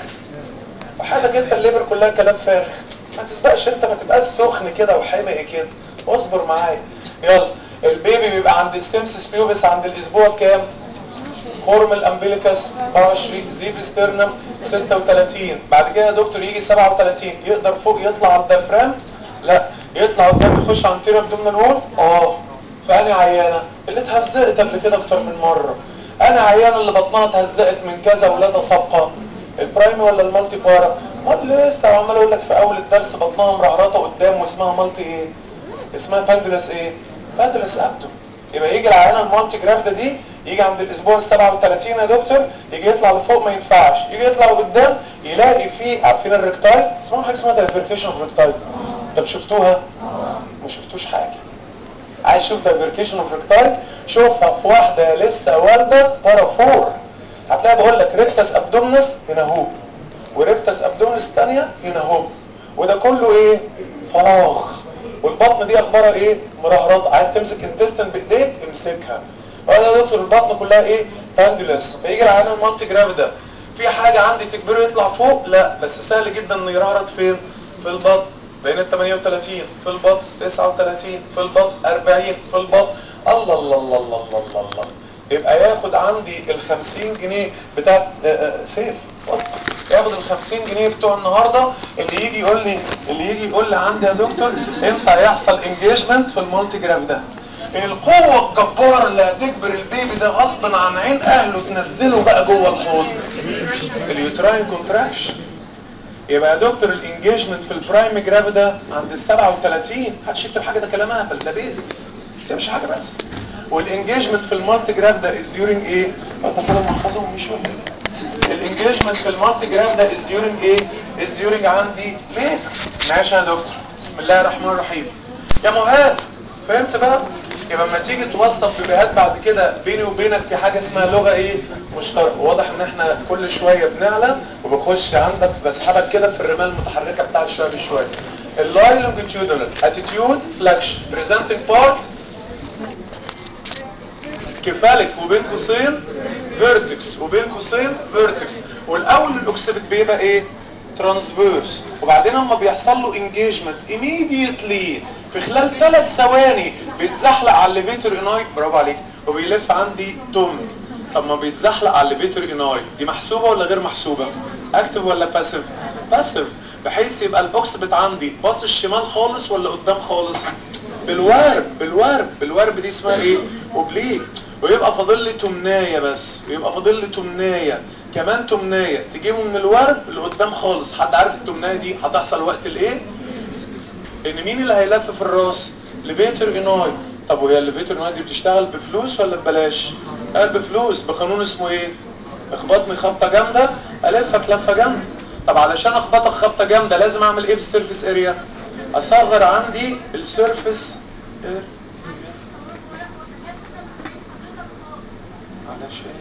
وحالك انت الليبر كلها كلام فارغ ما تسبقش انت ما تبقاش سخن كده وحمق كده اصبر معايا يلا البيبي بيبقى عند السيمسس بيوبس عند الاسبوع كام خرم الامبليكس 24 زيف ستيرنم 36 بعد كده يا دكتور يجي 37 يقدر فوق يطلع على الديافرام لا يطلع قدام يخش على الانتيريور ابدومينال وول اه فانا عيانه اللي اتهزقت قبل كده اكتر من مره انا عيانه اللي بطنها اتهزقت من كذا ولاده سابقه البرايم ولا المالتي بارا ما اللي لسه عمال اقول لك في اول الدرس بطنها مرهرطه قدام واسمها مالتي ايه اسمها باندلس ايه باندلس ابدو يبقى يجي العيانه المالتي جرافدا دي يجي عند الاسبوع ال 37 يا دكتور يجي يطلع لفوق ما ينفعش يجي يطلع لقدام يلاقي فيه عارفين الريكتايل اسمها حاجه اسمها دايفركيشن اوف ريكتايل طب شفتوها ما شفتوش حاجه عايز تشوف دايفركيشن اوف ريكتايل شوفها في واحده لسه والده بارافور هتلاقي بقول لك ريكتس ابدومنس هنا هو وريكتس ابدومنس الثانيه هنا هو وده كله ايه فراغ والبطن دي اخبارها ايه مرهرات عايز تمسك انتستن بايديك امسكها وهذا يا دكتور البطن كلها ايه باندلس فيجي العيان المالتي جرافيدا في حاجه عندي تجبره يطلع فوق لا بس سهل جدا انه يرهرط فين في البطن بين ال 38 في البطن 39 في البطن 40 في البطن الله الله الله الله الله الله, الله. يبقى ياخد عندي ال 50 جنيه بتاع سيف ياخد ال 50 جنيه بتوع النهارده اللي يجي يقول لي اللي يجي يقول لي عندي يا دكتور امتى هيحصل انجيجمنت في المالتي جراف ده القوة الجبارة اللي هتجبر البيبي ده غصبا عن عين اهله تنزله بقى جوه الحوض اليوتراين كونتراكشن يبقى يا دكتور الانجيجمنت في البرايم جرافيدا عند ال 37 محدش يكتب حاجه ده كلام اهبل ده بيزكس ده مش حاجه بس والانجيجمنت في المالتي جرافيدا از ديورنج ايه؟ انت كده محفظه ومش ولا الانجيجمنت في المالتي جرافيدا از ديورنج ايه؟ از ديورنج عندي ليه؟ ماشي يا دكتور بسم الله الرحمن الرحيم يا مهاب فهمت بقى؟ يبقى لما تيجي توصف بيبيهات بعد كده بيني وبينك في حاجه اسمها لغه ايه مشتركه واضح ان احنا كل شويه بنعلى وبخش عندك بسحبك كده في الرمال المتحركه بتاعت شويه بشويه اللاي لونجيتيودنال اتيتيود فلاكشن بريزنتنج بارت كفالك وبين قوسين فيرتكس وبين قوسين فيرتكس والاول الاوكسيبت بيبقى ايه ترانسفيرس وبعدين اما بيحصل له انجيجمنت ايميديتلي في خلال ثلاث ثواني بيتزحلق على الليفيتور اناي برافو عليك وبيلف عندي توم طب ما بيتزحلق على الليفيتور اناي دي محسوبه ولا غير محسوبه اكتف ولا باسيف باسيف بحيث يبقى الاوكسبت عندي باص الشمال خالص ولا قدام خالص بالورب بالورب بالورب دي اسمها ايه اوبليك ويبقى فاضل لي تمنايه بس ويبقى فاضل لي تمنايه كمان تمنايه تجيبه من الورب لقدام خالص حد عارف التمنايه دي هتحصل وقت الايه ان مين اللي هيلف في الراس ليفيتر اناي طب وهي الليفيتر اناي دي بتشتغل بفلوس ولا ببلاش قال بفلوس بقانون اسمه ايه اخبطني خبطه جامده الفك لفه جامده طب علشان اخبطك خبطه جامده لازم اعمل ايه في السيرفيس اريا اصغر عندي السيرفيس اريا علشان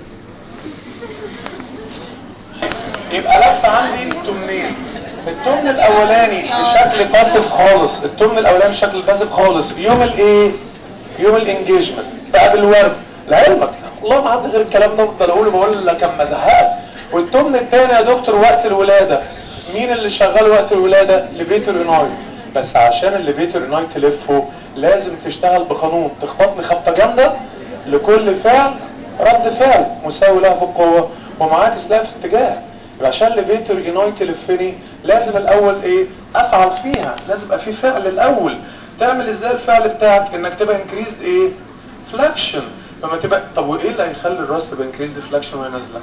يبقى لف عندي تمنين التمن الاولاني بشكل باسف خالص التمن الاولاني بشكل باسف خالص يوم الايه يوم الانجيجمنت بقى بالورد لعلمك والله ما عندي غير الكلام ده افضل اقوله بقول لك اما زهقت والتمن الثاني يا دكتور وقت الولاده مين اللي شغال وقت الولاده ليفيتور اناي بس عشان الليفيتور اناي تلفه لازم تشتغل بقانون تخبطني خبطه جامده لكل فعل رد فعل مساوي لها في القوه ومعاكس لها في اتجاه يبقى عشان ليفيتور اناي تلفني لازم الاول ايه افعل فيها لازم يبقى في فعل الاول تعمل ازاي الفعل بتاعك انك تبقى انكريزد ايه فلاكشن لما تبقى طب وايه اللي هيخلي الراس تبقى انكريزد فلاكشن وهي نازله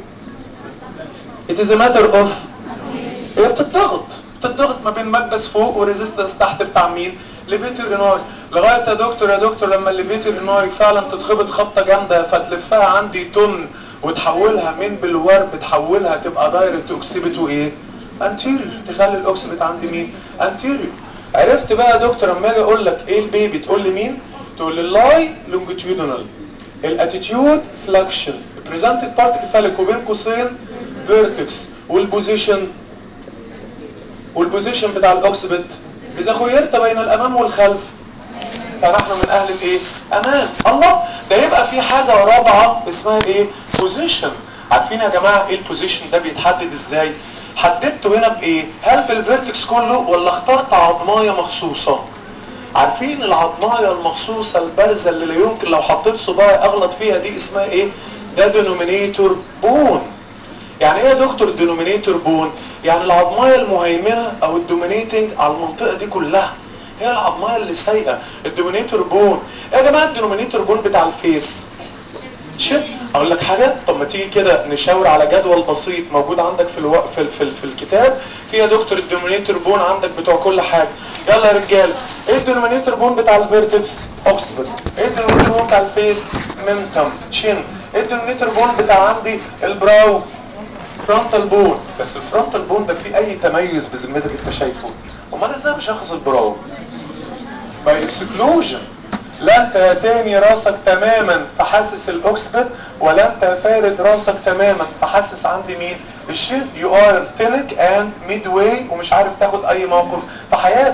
it is a matter of هي بتضغط بتضغط ما بين مكبس فوق وريزيستنس تحت بتاع مين ليفيتور اناي لغايه يا دكتور يا دكتور لما الليفيتور اناي فعلا تتخبط خبطه جامده فتلفها عندي تن وتحولها من بالورب تحولها تبقى دايركت اوكسيبيتو ايه انتيريور تخلي الاوكسيبيت عندي مين انتيريور عرفت بقى يا دكتور اما اجي اقول لك ايه البيبي تقول لي مين تقول لي اللاي لونجيتيودنال الاتيتيود فلاكشن البريزنتد بارت كفالك وبين قوسين فيرتكس والبوزيشن والبوزيشن بتاع الاوكسيبيت اذا خيرت بين الامام والخلف فنحن من اهل الايه امان الله ده يبقى في حاجه رابعه اسمها ايه بوزيشن عارفين يا جماعه ايه البوزيشن ده بيتحدد ازاي حددته هنا بايه هل بالفيرتكس كله ولا اخترت عظمايه مخصوصه عارفين العظمايه المخصوصه البارزه اللي لا يمكن لو حطيت صباعي اغلط فيها دي اسمها ايه ده دينومينيتور بون يعني ايه يا دكتور الدينومينيتور بون يعني العظمايه المهيمنه او الدومينيتنج على المنطقه دي كلها هي العظمايه اللي سايقه الدومينيتور بون يا جماعه الدومينيتور بون بتاع الفيس شيب اقول لك حاجه طب ما تيجي كده نشاور على جدول بسيط موجود عندك في الو... في, في, في الكتاب في يا دكتور الدومينيتور بون عندك بتوع كل حاجه يلا يا رجاله ايه الدومينيتور بون بتاع الفيرتكس اوكسفورد ايه الدومينيتور بون بتاع الفيس منتم تشين ايه الدومينيتور بون بتاع عندي البراو فرونتال بون بس الفرونتال بون ده فيه اي تميز بذمتك انت شايفه امال ازاي بشخص البراو باي اكسكلوجن لا انت يا تاني راسك تماما فحاسس الاوكسبت ولا انت فارد راسك تماما فحاسس عندي مين الشيت يو ار تينك اند ميد واي ومش عارف تاخد اي موقف في حياتك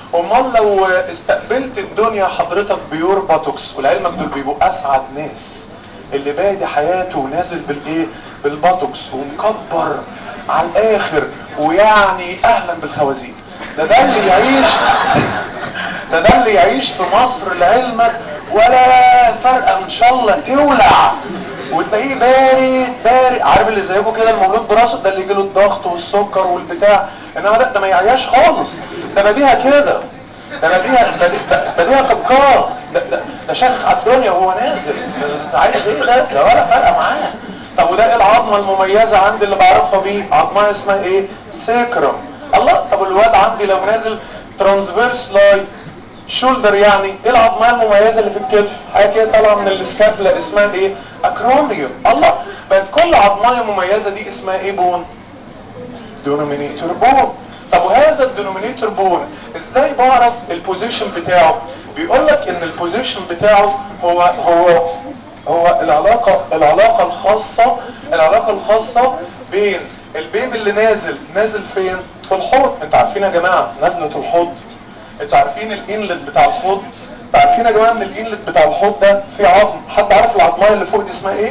امال لو استقبلت الدنيا حضرتك بيور باتوكس ولعلمك دول بيبقوا اسعد ناس اللي بادي حياته ونازل بالايه بالباتوكس ومكبر على الاخر ويعني اهلا بالخوازيق ده ده اللي يعيش ده ده اللي يعيش في مصر لعلمك ولا فرقه ان شاء الله تولع وتلاقيه بارد بارد عارف اللي زيكم كده المولود براسه ده اللي يجيله الضغط والسكر والبتاع انما ده ده ما يعياش خالص ده بديها كده ده بديها بدي- بديها كبكار ده, ده, ده شخ على الدنيا وهو نازل ده عايز ايه ده ده ولا فارقه معاه طب وده ايه العظمه المميزه عندي اللي بعرفها بيه عظمه اسمها ايه سيكرم الله طب الواد عندي لو نازل ترانسفيرس لاين شولدر يعني ايه العظمه المميزه اللي في الكتف حاجه كده طالعه من السكابلا اسمها ايه اكروميوم الله بقت كل عظمه مميزه دي اسمها ايه بون دينومينيتور بون طب وهذا الدينومينيتور بون ازاي بعرف البوزيشن بتاعه بيقول لك ان البوزيشن بتاعه هو هو هو العلاقة العلاقة الخاصة العلاقة الخاصة بين البيبي اللي نازل نازل فين في الحوض انتوا عارفين يا جماعة نزلة الحوض انتوا عارفين الانلت بتاع الحوض انتوا عارفين يا جماعة ان الانلت بتاع الحوض ده فيه عظم حد عارف العظمية اللي فوق دي اسمها ايه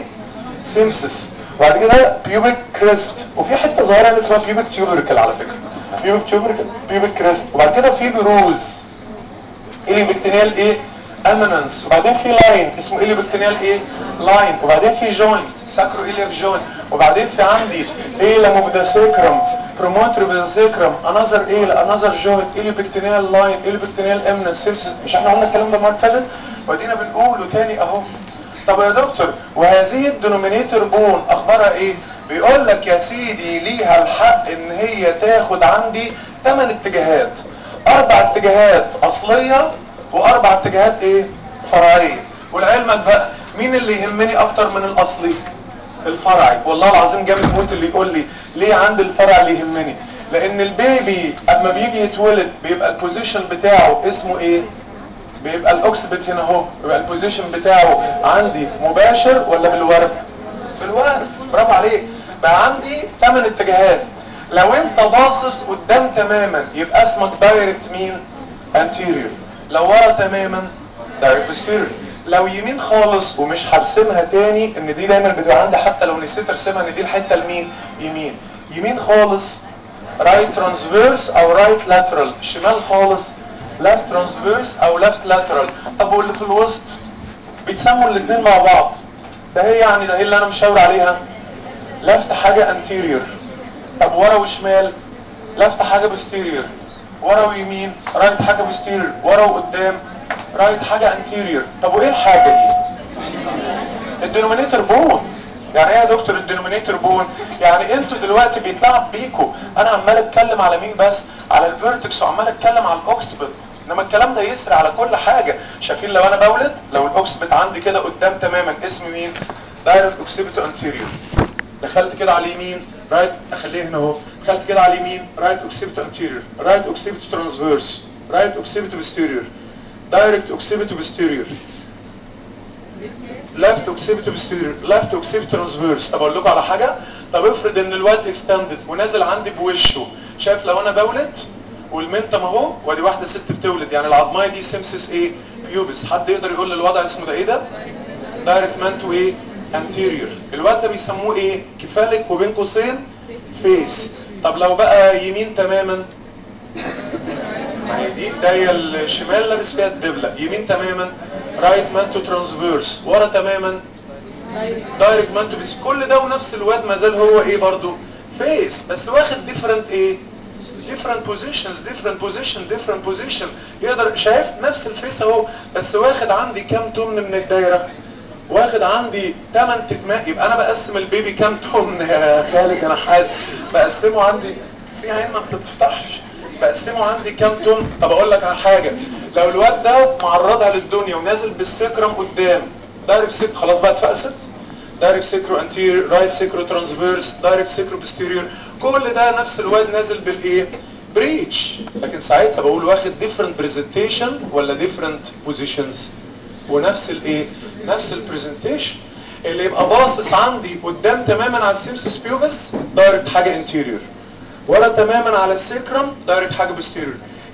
سيمسس وبعد كده بيوبيك كريست وفي حته صغيره اللي اسمها بيوبيك تيوبركل على فكره بيوبيك تيوبركل بيوبيك كريست وبعد كده في بروز اليوبكتينيال ايه اميننس وبعدين في لاين اسمه اليوبكتينيال ايه لاين وبعدين في جوينت ساكرو الياك جوينت وبعدين في عندي ايه لاموبدا سيكرم بروموتري بالسيكرم انذر ايه انذر جوينت اليوبكتينيال لاين اليوبكتينيال اميننس سيبس مش احنا قلنا الكلام ده المره اللي فاتت وادينا بنقوله تاني اهو طب يا دكتور وهذه الدينومينيتور بون اخبارها ايه بيقول لك يا سيدي ليها الحق ان هي تاخد عندي 8 اتجاهات اربع اتجاهات اصلية واربع اتجاهات ايه فرعية ولعلمك بقى مين اللي يهمني اكتر من الاصلي الفرعي والله العظيم جامد موت اللي يقول لي ليه عند الفرع اللي يهمني لان البيبي اما بيجي يتولد بيبقى البوزيشن بتاعه اسمه ايه بيبقى الاوكسبت هنا اهو بيبقى البوزيشن بتاعه عندي مباشر ولا بالورق بالورق برافو عليك بقى عندي 8 اتجاهات لو انت باصص قدام تماما يبقى اسمك دايركت مين انتيريور لو ورا تماما دايركت posterior لو يمين خالص ومش هرسمها تاني ان دي دايما بتبقى عندي حتى لو نسيت ارسمها ان دي الحته لمين يمين يمين خالص رايت ترانسفيرس او رايت لاترال شمال خالص لفت ترانسفيرس او لفت لاترال طب واللي في الوسط بيتسموا الاثنين مع بعض ده هي يعني ده هي اللي انا مشاور عليها لفت حاجه انتيريور طب ورا وشمال لفت حاجه بوستيريور ورا ويمين رايت حاجه بوستيريور ورا وقدام رايت حاجه انتيريور طب وايه الحاجه دي الدينومينيتور بون يعني ايه يا دكتور الدينومينيتور بون يعني انتوا دلوقتي بيتلعب بيكوا انا عمال اتكلم على مين بس على الفيرتكس وعمال اتكلم على الاوكسبت انما الكلام ده يسري على كل حاجه شايفين لو انا بولد لو الاوكسبت عندي كده قدام تماما اسم مين دايركت اوكسيبيتو انتيريور دخلت كده على اليمين رايت اخليه هنا اهو دخلت كده على اليمين رايت اوكسيبيتو انتيريور رايت اوكسيبيتو ترانسفيرس رايت اوكسيبيتو بوستيريور دايركت اوكسيبيتو بوستيريور لفت اوكسيبيتو بوستيريور لفت اوكسيبيتو ترانسفيرس طب اقول لكم على حاجه طب افرض ان الواد اكستندد ونازل عندي بوشه شايف لو انا بولد والمنتم اهو وادي واحده ست بتولد يعني العظمايه دي سيمسس ايه بيوبس حد يقدر يقول لي الوضع اسمه ده ايه ده دايركت مانتو ايه انتيريور الواد ده بيسموه ايه كفالك وبين قوسين فيس طب لو بقى يمين تماما ما هي دي الدايه الشمال لابس فيها الدبله يمين تماما رايت مانتو ترانسفيرس ورا تماما دايركت مانتو بس كل ده ونفس الواد ما زال هو ايه برضو فيس بس واخد ديفرنت ايه different positions different position different position يقدر شايف نفس الفيس اهو بس واخد عندي كام تمن من الدايره واخد عندي 8 تكماء يبقى انا بقسم البيبي كام تمن يا خالد انا حاسس بقسمه عندي في عين ما بتتفتحش بقسمه عندي كام تمن طب اقول لك على حاجه لو الواد ده معرضها للدنيا ونازل بالسكرم قدام دايركت سيك خلاص بقى اتفقست دايركت سيكرو انتير رايت سيكرو ترانسفيرس دايركت سيكرو بوستيريور كل ده نفس الواد نازل بالايه بريتش لكن ساعتها بقول واخد different presentation ولا different positions ونفس الايه نفس البرزنتيشن اللي يبقى باصص عندي قدام تماما على السيمسس بيوبس دايركت حاجه انتيريور ورا تماما على السيكرم دايركت حاجه بوستيريور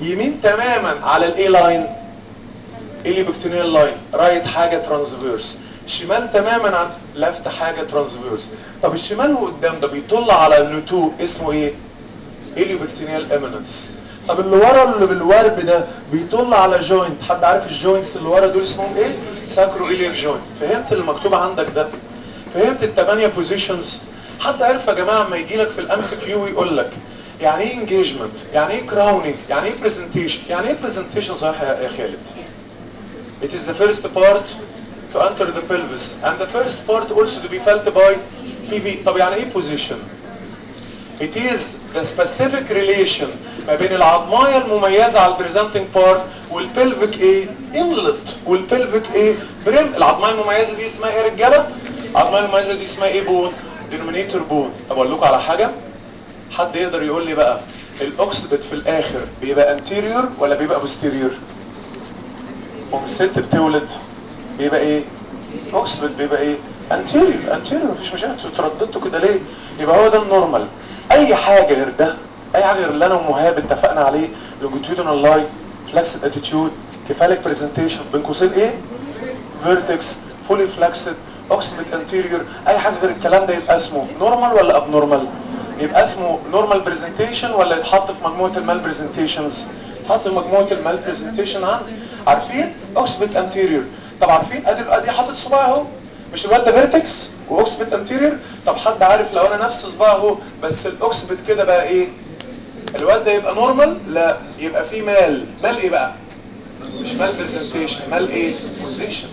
يمين تماما على الاي لاين اليوبكتينيال لاين رايت حاجه ترانسفيرس شمال تماما عن لفت حاجه ترانسفيرس طب الشمال وقدام ده بيطل على النتو اسمه ايه اليوبكتينيال اميننس طب اللي ورا اللي بالورب ده بيطل على جوينت حد عارف الجوينتس اللي ورا دول اسمهم ايه ساكرو الير جوينت فهمت اللي مكتوب عندك ده فهمت الثمانيه بوزيشنز حد عارف يا جماعه اما يجي لك في الام سي كيو ويقول لك يعني ايه انجيجمنت يعني ايه كراونينج يعني ايه برزنتيشن يعني ايه برزنتيشن صحيح يا خالد It is the first part to enter the pelvis and the first part also to be felt by PV طب يعني ايه position It is the specific relation ما بين العظمايه المميزه على البريزنتنج بارت والبلفيك ايه انلت والبلفيك ايه بريم العظمايه المميزه دي اسمها ايه يا رجاله العظمايه المميزه دي اسمها ايه بون دينومينيتور بون طب اقول لكم على حاجه حد يقدر يقول لي بقى الاوكسبت في الاخر بيبقى انتيريور ولا بيبقى بوستيريور ام الست بتولد بيبقى ايه اوكسبت بيبقى ايه انتيريور انتيريور مفيش مشاكل انتوا ترددتوا كده ليه يبقى هو ده النورمال اي حاجه غير ده اي حاجه غير اللي انا ومهاب اتفقنا عليه لونجيتيودنال لاين فلكسد اتيتيود كيفاليك برزنتيشن بين قوسين ايه فيرتكس فولي فلكسد اوكسبت انتيريور اي حاجه غير الكلام ده يبقى اسمه نورمال ولا اب نورمال يبقى اسمه نورمال برزنتيشن ولا يتحط في مجموعه المال برزنتيشنز يتحط في مجموعه المال برزنتيشن عندي عارفين اوكسبت انتيريور طب عارفين ادي ادي حاطط صباعي اهو مش الواد ده فيرتكس واوكسبت انتيريور طب حد عارف لو انا نفس صباعي اهو بس الاوكسبت كده بقى ايه الواد ده يبقى نورمال لا يبقى فيه مال مال ايه بقى مش مال برزنتيشن مال ايه بوزيشن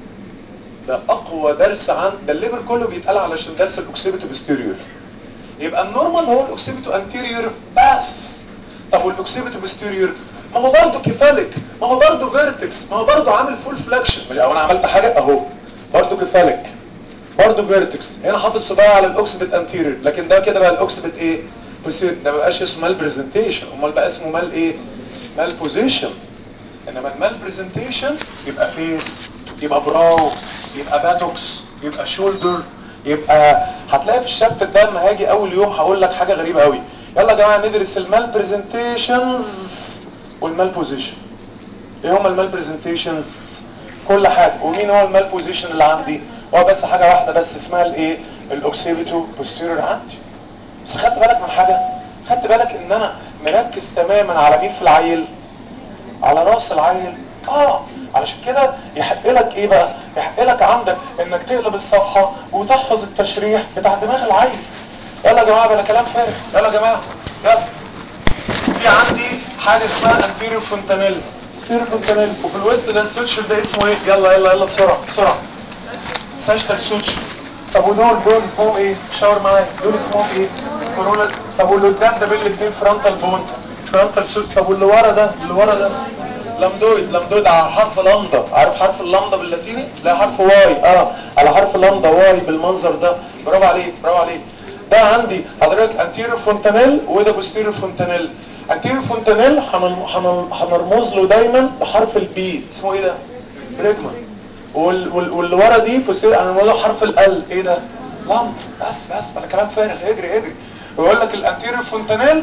ده اقوى درس عن ده الليفر كله بيتقال علشان درس الاوكسيبيتو بوستيريور يبقى النورمال هو الاوكسيبيتو انتيريور بس طب والاوكسيبيتو بوستيريور ما هو برضه كيفاليك ما هو برضه فيرتكس ما هو برضه عامل فول فلاكشن او انا عملت حاجه اهو برضه كيفاليك برضه فيرتكس هنا حاطط صباعي على الاوكسيبيت انتيريور لكن ده كده بقى الاوكسيبيت ايه بوستيريور ده ما بقاش اسمه مال برزنتيشن امال بقى اسمه مال ايه مال بوزيشن انما المال برزنتيشن يبقى فيس يبقى براو يبقى باتوكس يبقى شولدر يبقى هتلاقي في الشابتر ده لما هاجي اول يوم هقول لك حاجه غريبه قوي يلا يا جماعه ندرس المال برزنتيشنز والمال بوزيشن ايه هما المال برزنتيشنز كل حاجه ومين هو المال بوزيشن اللي عندي هو بس حاجه واحده بس اسمها الايه الاوكسيبيتو بوستيريور عندي بس خدت بالك من حاجه خدت بالك ان انا مركز تماما على مين في العيل على راس العيل اه علشان كده يحق لك ايه بقى يحق لك عندك انك تقلب الصفحة وتحفظ التشريح بتاع دماغ العيل يلا يا جماعة بلا كلام فارغ يلا يا جماعة يلا في عندي حاجة اسمها انتيريو فونتانيل انتيريو فونتانيل وفي الوسط ده السوتشر ده اسمه ايه يلا يلا يلا بسرعة بسرعة ساشتال سوتشر طب ودول دول اسمهم ايه شاور معايا دول اسمهم ايه كورونا طب واللي قدام ده بالاثنين فرونتال بون فرونتال سوتشر طب واللي ورا ده اللي ورا ده لمدود لمدود على حرف لامدا عارف حرف اللامدا باللاتيني لا حرف واي اه على حرف لامدا واي بالمنظر ده برافو عليك برافو عليك ده عندي حضرتك انتيريور فونتانيل وده بوستيريور فونتانيل انتيريور فونتانيل هنرمز له دايما بحرف البي اسمه ايه ده بريجما وال وال واللي ورا دي بوستيريور انا له حرف ال ايه ده لامدا بس بس بلا كلام فارغ اجري اجري ويقول لك الانتيريور فونتانيل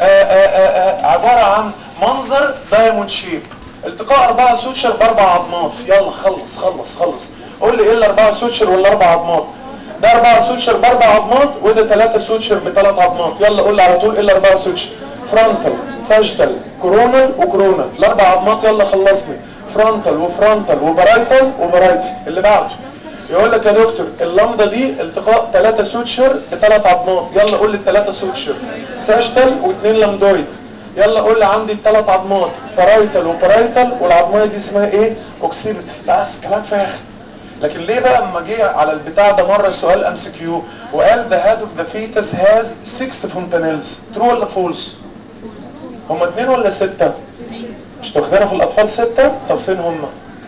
عباره عن منظر دايموند شيب التقاء اربعة سوتشر باربع عظمات يلا خلص خلص خلص قول لي ايه الاربعة سوتشر والاربع عظمات ده اربعة سوتشر باربع عظمات وده ثلاثة سوتشر بثلاث عظمات يلا قول لي على طول ايه الاربعة سوتشر فرونتال ساجيتال كورونال وكورونال الاربع عظمات يلا خلصني فرونتال وفرونتال وبرايتال وبرايتال اللي بعده يقول لك يا دكتور اللمضه دي التقاء ثلاثة سوتشر بثلاث عظمات يلا قول لي الثلاثة سوتشر ساجيتال واثنين لمدويد يلا قول لي عندي الثلاث عظمات بارايتال وبارايتال والعظميه دي اسمها ايه اوكسيبيتال بس كلام فارغ لكن ليه بقى اما جه على البتاع ده مره سؤال ام سي كيو وقال ذا هاد اوف ذا فيتس هاز 6 فونتانيلز ترو ولا فولس هما اثنين ولا سته مش تاخدنا في الاطفال سته طب فين هما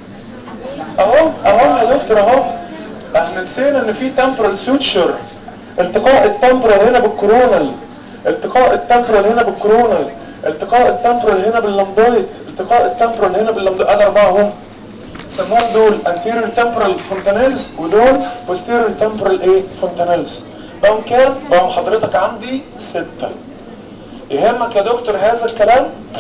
اهو اهو يا دكتور اهو احنا نسينا ان في تمبرال سوتشر التقاء التمبرال هنا بالكورونال التقاء التمبرال هنا بالكورونال التقاء التمبرال هنا باللمبويد التقاء التمبرال هنا باللمبويد ادي اربعه اهم سموهم دول anterior temporal fontanelles ودول posterior temporal ايه fontanelles بقوا كام؟ بقوا حضرتك عندي ستة يهمك يا دكتور هذا الكلام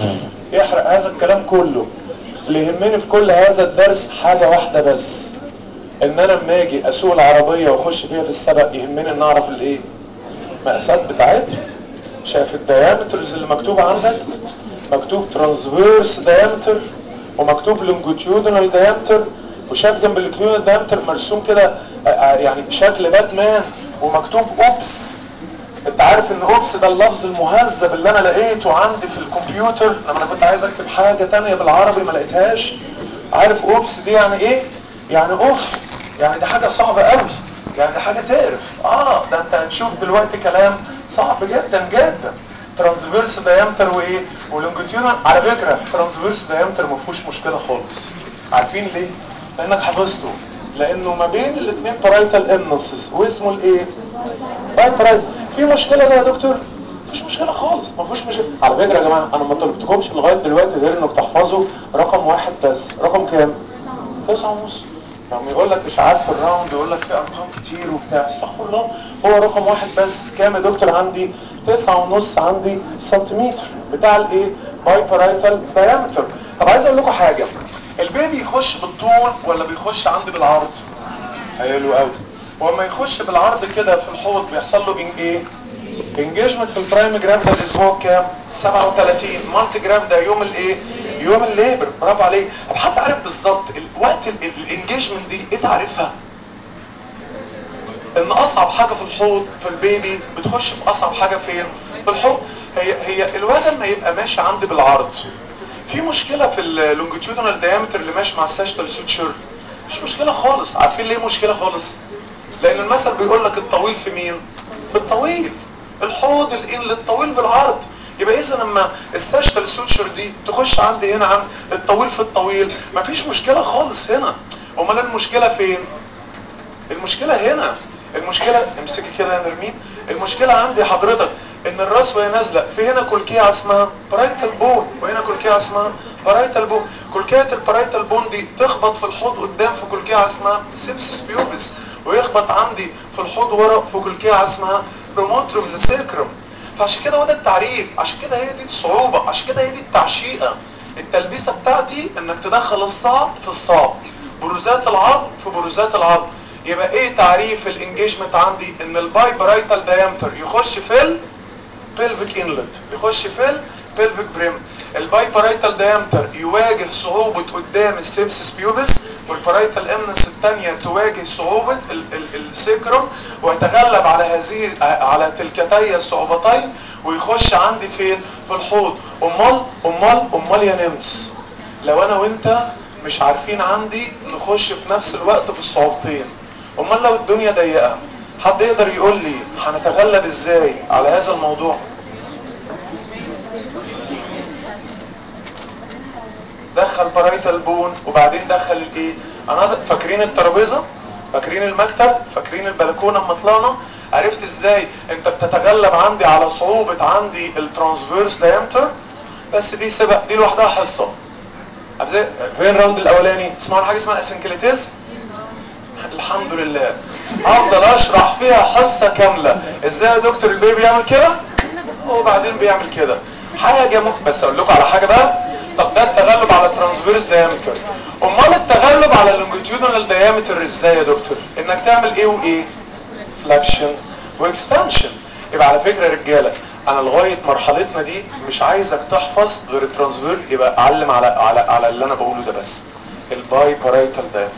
يحرق هذا الكلام كله اللي يهمني في كل هذا الدرس حاجة واحدة بس ان انا لما اجي اسوق العربية واخش فيها في السبق يهمني ان اعرف الايه المقاسات بتاعتها شايف الديامترز اللي مكتوب عندك مكتوب ترانسفيرس ديامتر ومكتوب لونجيتيودنال ديامتر وشايف جنب اللونجيتيودنال ديامتر مرسوم كده يعني شكل باتمان ومكتوب اوبس انت عارف ان اوبس ده اللفظ المهذب اللي انا لقيته عندي في الكمبيوتر لما انا كنت عايز اكتب حاجة تانية بالعربي ما لقيتهاش عارف اوبس دي يعني ايه يعني اوف يعني دي حاجة صعبة قوي يعني دي حاجة تقرف اه ده انت هتشوف دلوقتي كلام صعب جدا جدا ترانسفيرس دايمتر وايه ولونجيتيودنال على فكرة ترانسفيرس دايمتر ما فيهوش مشكلة خالص عارفين ليه لانك حفظته لانه ما بين الاثنين بارايتال امنسس واسمه الايه بارايتال في مشكلة ده يا دكتور مفيش مشكلة خالص مفيش مشكلة على فكرة يا جماعة انا ما طلبتكمش لغاية دلوقتي غير انك تحفظوا رقم واحد بس رقم كام تسعة ونص لما يقول لك اشاعات في الراوند يقول لك في ارقام كتير وبتاع استغفر الله هو رقم واحد بس كام يا دكتور عندي تسعة ونص عندي سنتيمتر بتاع الايه باي بارايتال دايمتر طب عايز اقول لكم حاجة البيبي يخش بالطول ولا بيخش عندي بالعرض حلو قوي ولما يخش بالعرض كده في الحوض بيحصل له إن ايه انجيجمنت في البرايم جراف ده الاسبوع كام 37 مالتي جراف ده يوم الايه يوم الليبر برافو عليك طب حد عارف بالظبط وقت الانجيجمنت دي ايه تعرفها ان اصعب حاجه في الحوض في البيبي بتخش في اصعب حاجه فين في الحوض هي هي الواد لما يبقى ماشي عندي بالعرض في مشكله في اللونجيتيودنال دايمتر اللي ماشي مع الساشتال سوتشر مش مشكله خالص عارفين ليه مشكله خالص لان المثل بيقول لك الطويل في مين في الطويل الحوض الان للطويل بالعرض يبقى اذا لما الساشتال سوتشر دي تخش عندي هنا عند الطويل في الطويل مفيش مشكله خالص هنا امال المشكله فين المشكله هنا المشكله امسكي كده يا نرمين المشكله عندي حضرتك ان الراس وهي نازله في هنا كلكيه اسمها بارايتال بون وهنا كلكيه اسمها بارايتال بون كلكيه البارايتال بون دي تخبط في الحوض قدام في كلكيه اسمها سيمسس بيوبس ويخبط عندي في الحوض ورا في كلكيه اسمها برومونتري اوف ذا سيكرم فعشان كده هو ده التعريف عشان كده هي دي الصعوبه عشان كده هي دي التعشيقه التلبيسه بتاعتي انك تدخل الصعب في الصعب بروزات العظم في بروزات العظم يبقى ايه تعريف الانجيجمنت عندي ان الباي برايتال دايمتر يخش في البلفيك انلت يخش في البلفيك بريم الباي بارايتال دايمتر يواجه صعوبة قدام السيمسس بيوبس والبارايتال امنس الثانية تواجه صعوبة السيكرم ويتغلب على هذه على تلكتي الصعوبتين ويخش عندي فين في الحوض امال امال امال يا نمس لو انا وانت مش عارفين عندي نخش في نفس الوقت في الصعوبتين امال لو الدنيا ضيقه حد يقدر يقول لي هنتغلب ازاي على هذا الموضوع دخل بارايتال بون وبعدين دخل الايه انا فاكرين الترابيزه فاكرين المكتب فاكرين البلكونه اما طلعنا عرفت ازاي انت بتتغلب عندي على صعوبه عندي الترانسفيرس دايمتر بس دي سبق دي لوحدها حصه فين الراوند الاولاني اسمعوا حاجه اسمها اسنكليتيزم الحمد لله افضل اشرح فيها حصة كاملة ازاي يا دكتور البيبي بيعمل كده وبعدين بيعمل كده حاجة م... بس اقول لكم على حاجة بقى طب ده التغلب على الترانسفيرس دايمتر امال التغلب على اللونجيتيودنال دايمتر ازاي يا دكتور انك تعمل ايه وايه فلاكشن واكستنشن يبقى على فكرة يا رجالة انا لغاية مرحلتنا دي مش عايزك تحفظ غير الترانسفير يبقى علم على على على اللي انا بقوله ده بس الباي بارايتال دايمتر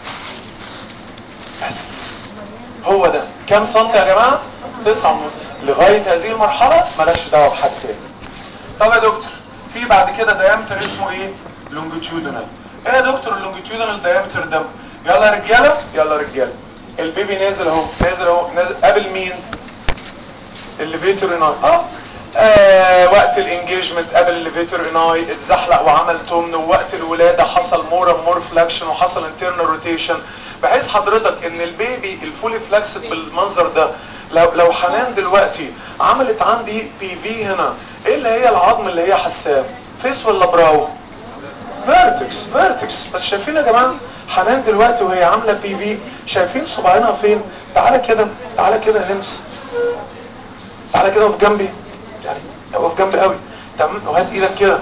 بس هو ده كام سنتي يا جماعة تسعة ونص لغاية هذه المرحلة ملاش دعوة بحد تاني طب يا دكتور في بعد كده دايمتر اسمه ايه لونجيتيودنال ايه يا دكتور اللونجيتيودنال دايمتر ده يلا يا رجالة يلا يا رجالة البيبي نازل اهو نازل اهو نازل قابل مين الليفيتور اناي اه آه وقت الانجيجمنت قبل الليفيتور اناي اتزحلق وعمل تمن ووقت الولاده حصل مور اند مور فلاكشن وحصل انترنال روتيشن بحيث حضرتك ان البيبي الفولي فلاكسد بالمنظر ده لو لو حنان دلوقتي عملت عندي بي في هنا ايه اللي هي العظم اللي هي حساه فيس ولا براو فيرتكس فيرتكس بس شايفين يا جماعه حنان دلوقتي وهي عامله بي في شايفين صباعينها فين تعالى كده تعالى كده يا نمس تعالى كده وقف جنبي يعني وقف جنبي قوي تمام وهات ايدك كده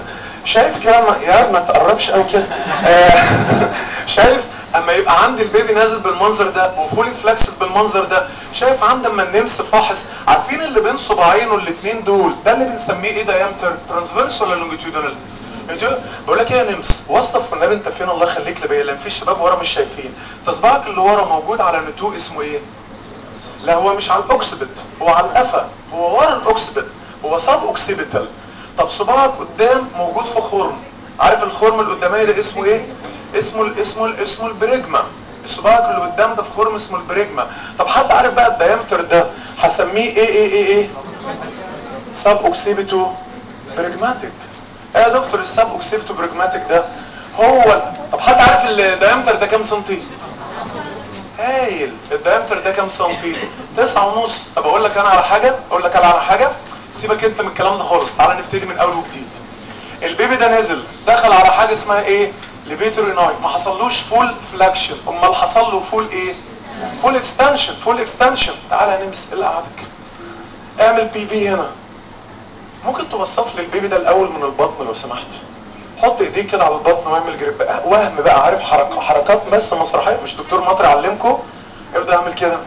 شايف كده ما يا ما تقربش قوي كده آه، شايف اما يبقى عندي البيبي نازل بالمنظر ده وفولي فلكسد بالمنظر ده شايف عند اما النمس فاحص عارفين اللي بين صباعينه الاثنين دول ده اللي بنسميه ايه دايمتر ترانسفيرس ولا لونجيتيودنال بقول لك ايه يا نمس وصف والنبي انت فين الله يخليك لبيا لان في شباب ورا مش شايفين تصبعك اللي ورا موجود على نتوء اسمه ايه لا هو مش على الاوكسبت هو على القفا هو ورا الاوكسبت هو سب اوكسيبيتال طب صباعك قدام موجود في خرم عارف الخرم القداماني ده اسمه ايه اسمه ال اسمه ال اسمه البريجما صباعك اللي قدام ده في خرم اسمه البريجما طب حد عارف بقى الدايمتر ده هسميه ايه ايه ايه ايه سب اوكسيبيتو بريجماتيك ايه يا دكتور السب اوكسيبيتو بريجماتيك ده هو طب حد عارف الدايمتر ده كام سنتي هايل الدايمتر ده كام سنتي تسعة ونص طب اقول لك انا على حاجة اقول لك انا على حاجة سيبك انت من الكلام ده خالص تعالى نبتدي من اول وجديد البيبي ده نزل دخل على حاجة اسمها ايه ليفيتور اناي ما حصلوش فول فلاكشن امال حصل له فول ايه فول اكستنشن فول اكستنشن تعالى نمس اللي قعدك اعمل بي في هنا ممكن توصف لي البيبي ده الاول من البطن لو سمحت حط ايديك كده على البطن واعمل جريب بقى وهم بقى عارف حركة حركات بس مسرحيه مش دكتور مطري علمكم ابدا اعمل كده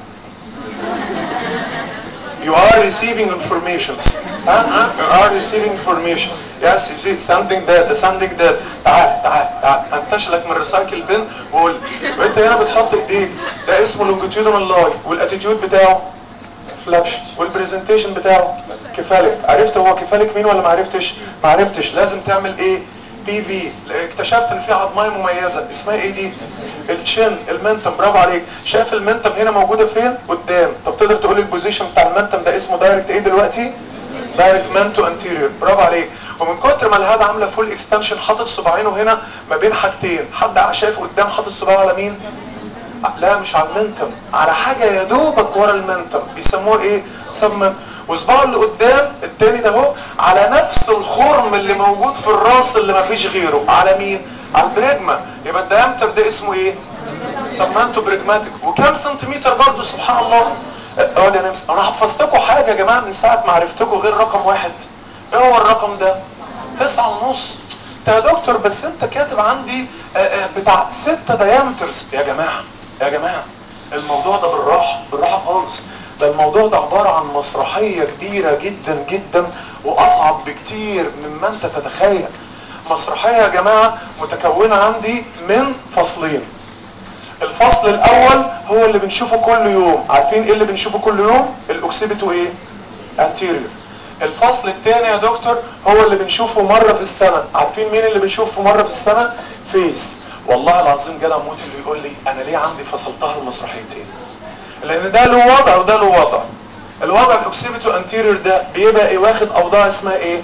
you are receiving informations ها ها you are receiving information yes you see something that something that تعال تعال تعال انتشلك من الريسايكل بين وقول وانت هنا بتحط ايديك ده اسمه لونجيتيودنال لاي والاتيتيود بتاعه فلاكشن والبرزنتيشن بتاعه كفالك عرفت هو كفالك مين ولا ما عرفتش ما عرفتش لازم تعمل ايه بي في اكتشفت ان في عظمايه مميزه اسمها ايه دي التشين المنتم برافو عليك شايف المنتم هنا موجوده فين قدام طب تقدر تقول لي البوزيشن بتاع المنتم ده اسمه دايركت ايه دلوقتي دايركت منتو انتيريور برافو عليك ومن كتر ما الهاد عامله فول اكستنشن حاطط صباعينه هنا ما بين حاجتين حد شايف قدام حاطط صباعه على مين لا مش على المنتم على حاجه يا دوبك ورا المنتم بيسموها ايه سمن وصباعه اللي قدام التاني ده اهو على نفس الخرم اللي موجود في الراس اللي ما فيش غيره على مين على البريجما يبقى الديامتر ده اسمه ايه سمنته بريجماتيك وكام سنتيمتر برضه سبحان الله اقعد يا نمس انا حفظتكم حاجه يا جماعه من ساعه ما عرفتكم غير رقم واحد ايه هو الرقم ده تسعة ونص يا دكتور بس انت كاتب عندي بتاع ستة ديامترز يا جماعه يا جماعه الموضوع ده بالراحه بالراحه خالص ده الموضوع ده عبارة عن مسرحية كبيرة جدا جدا واصعب بكتير مما انت تتخيل مسرحية يا جماعة متكونة عندي من فصلين الفصل الاول هو اللي بنشوفه كل يوم عارفين ايه اللي بنشوفه كل يوم الاوكسيبيتو ايه anterior الفصل الثاني يا دكتور هو اللي بنشوفه مرة في السنة عارفين مين اللي بنشوفه مرة في السنة فيس والله العظيم جدع موت اللي يقول لي انا ليه عندي فصلتها المسرحيتين لان ده له وضع وده له وضع الوضع الاوكسيبيتو انتيريور ده بيبقى ايه واخد اوضاع اسمها ايه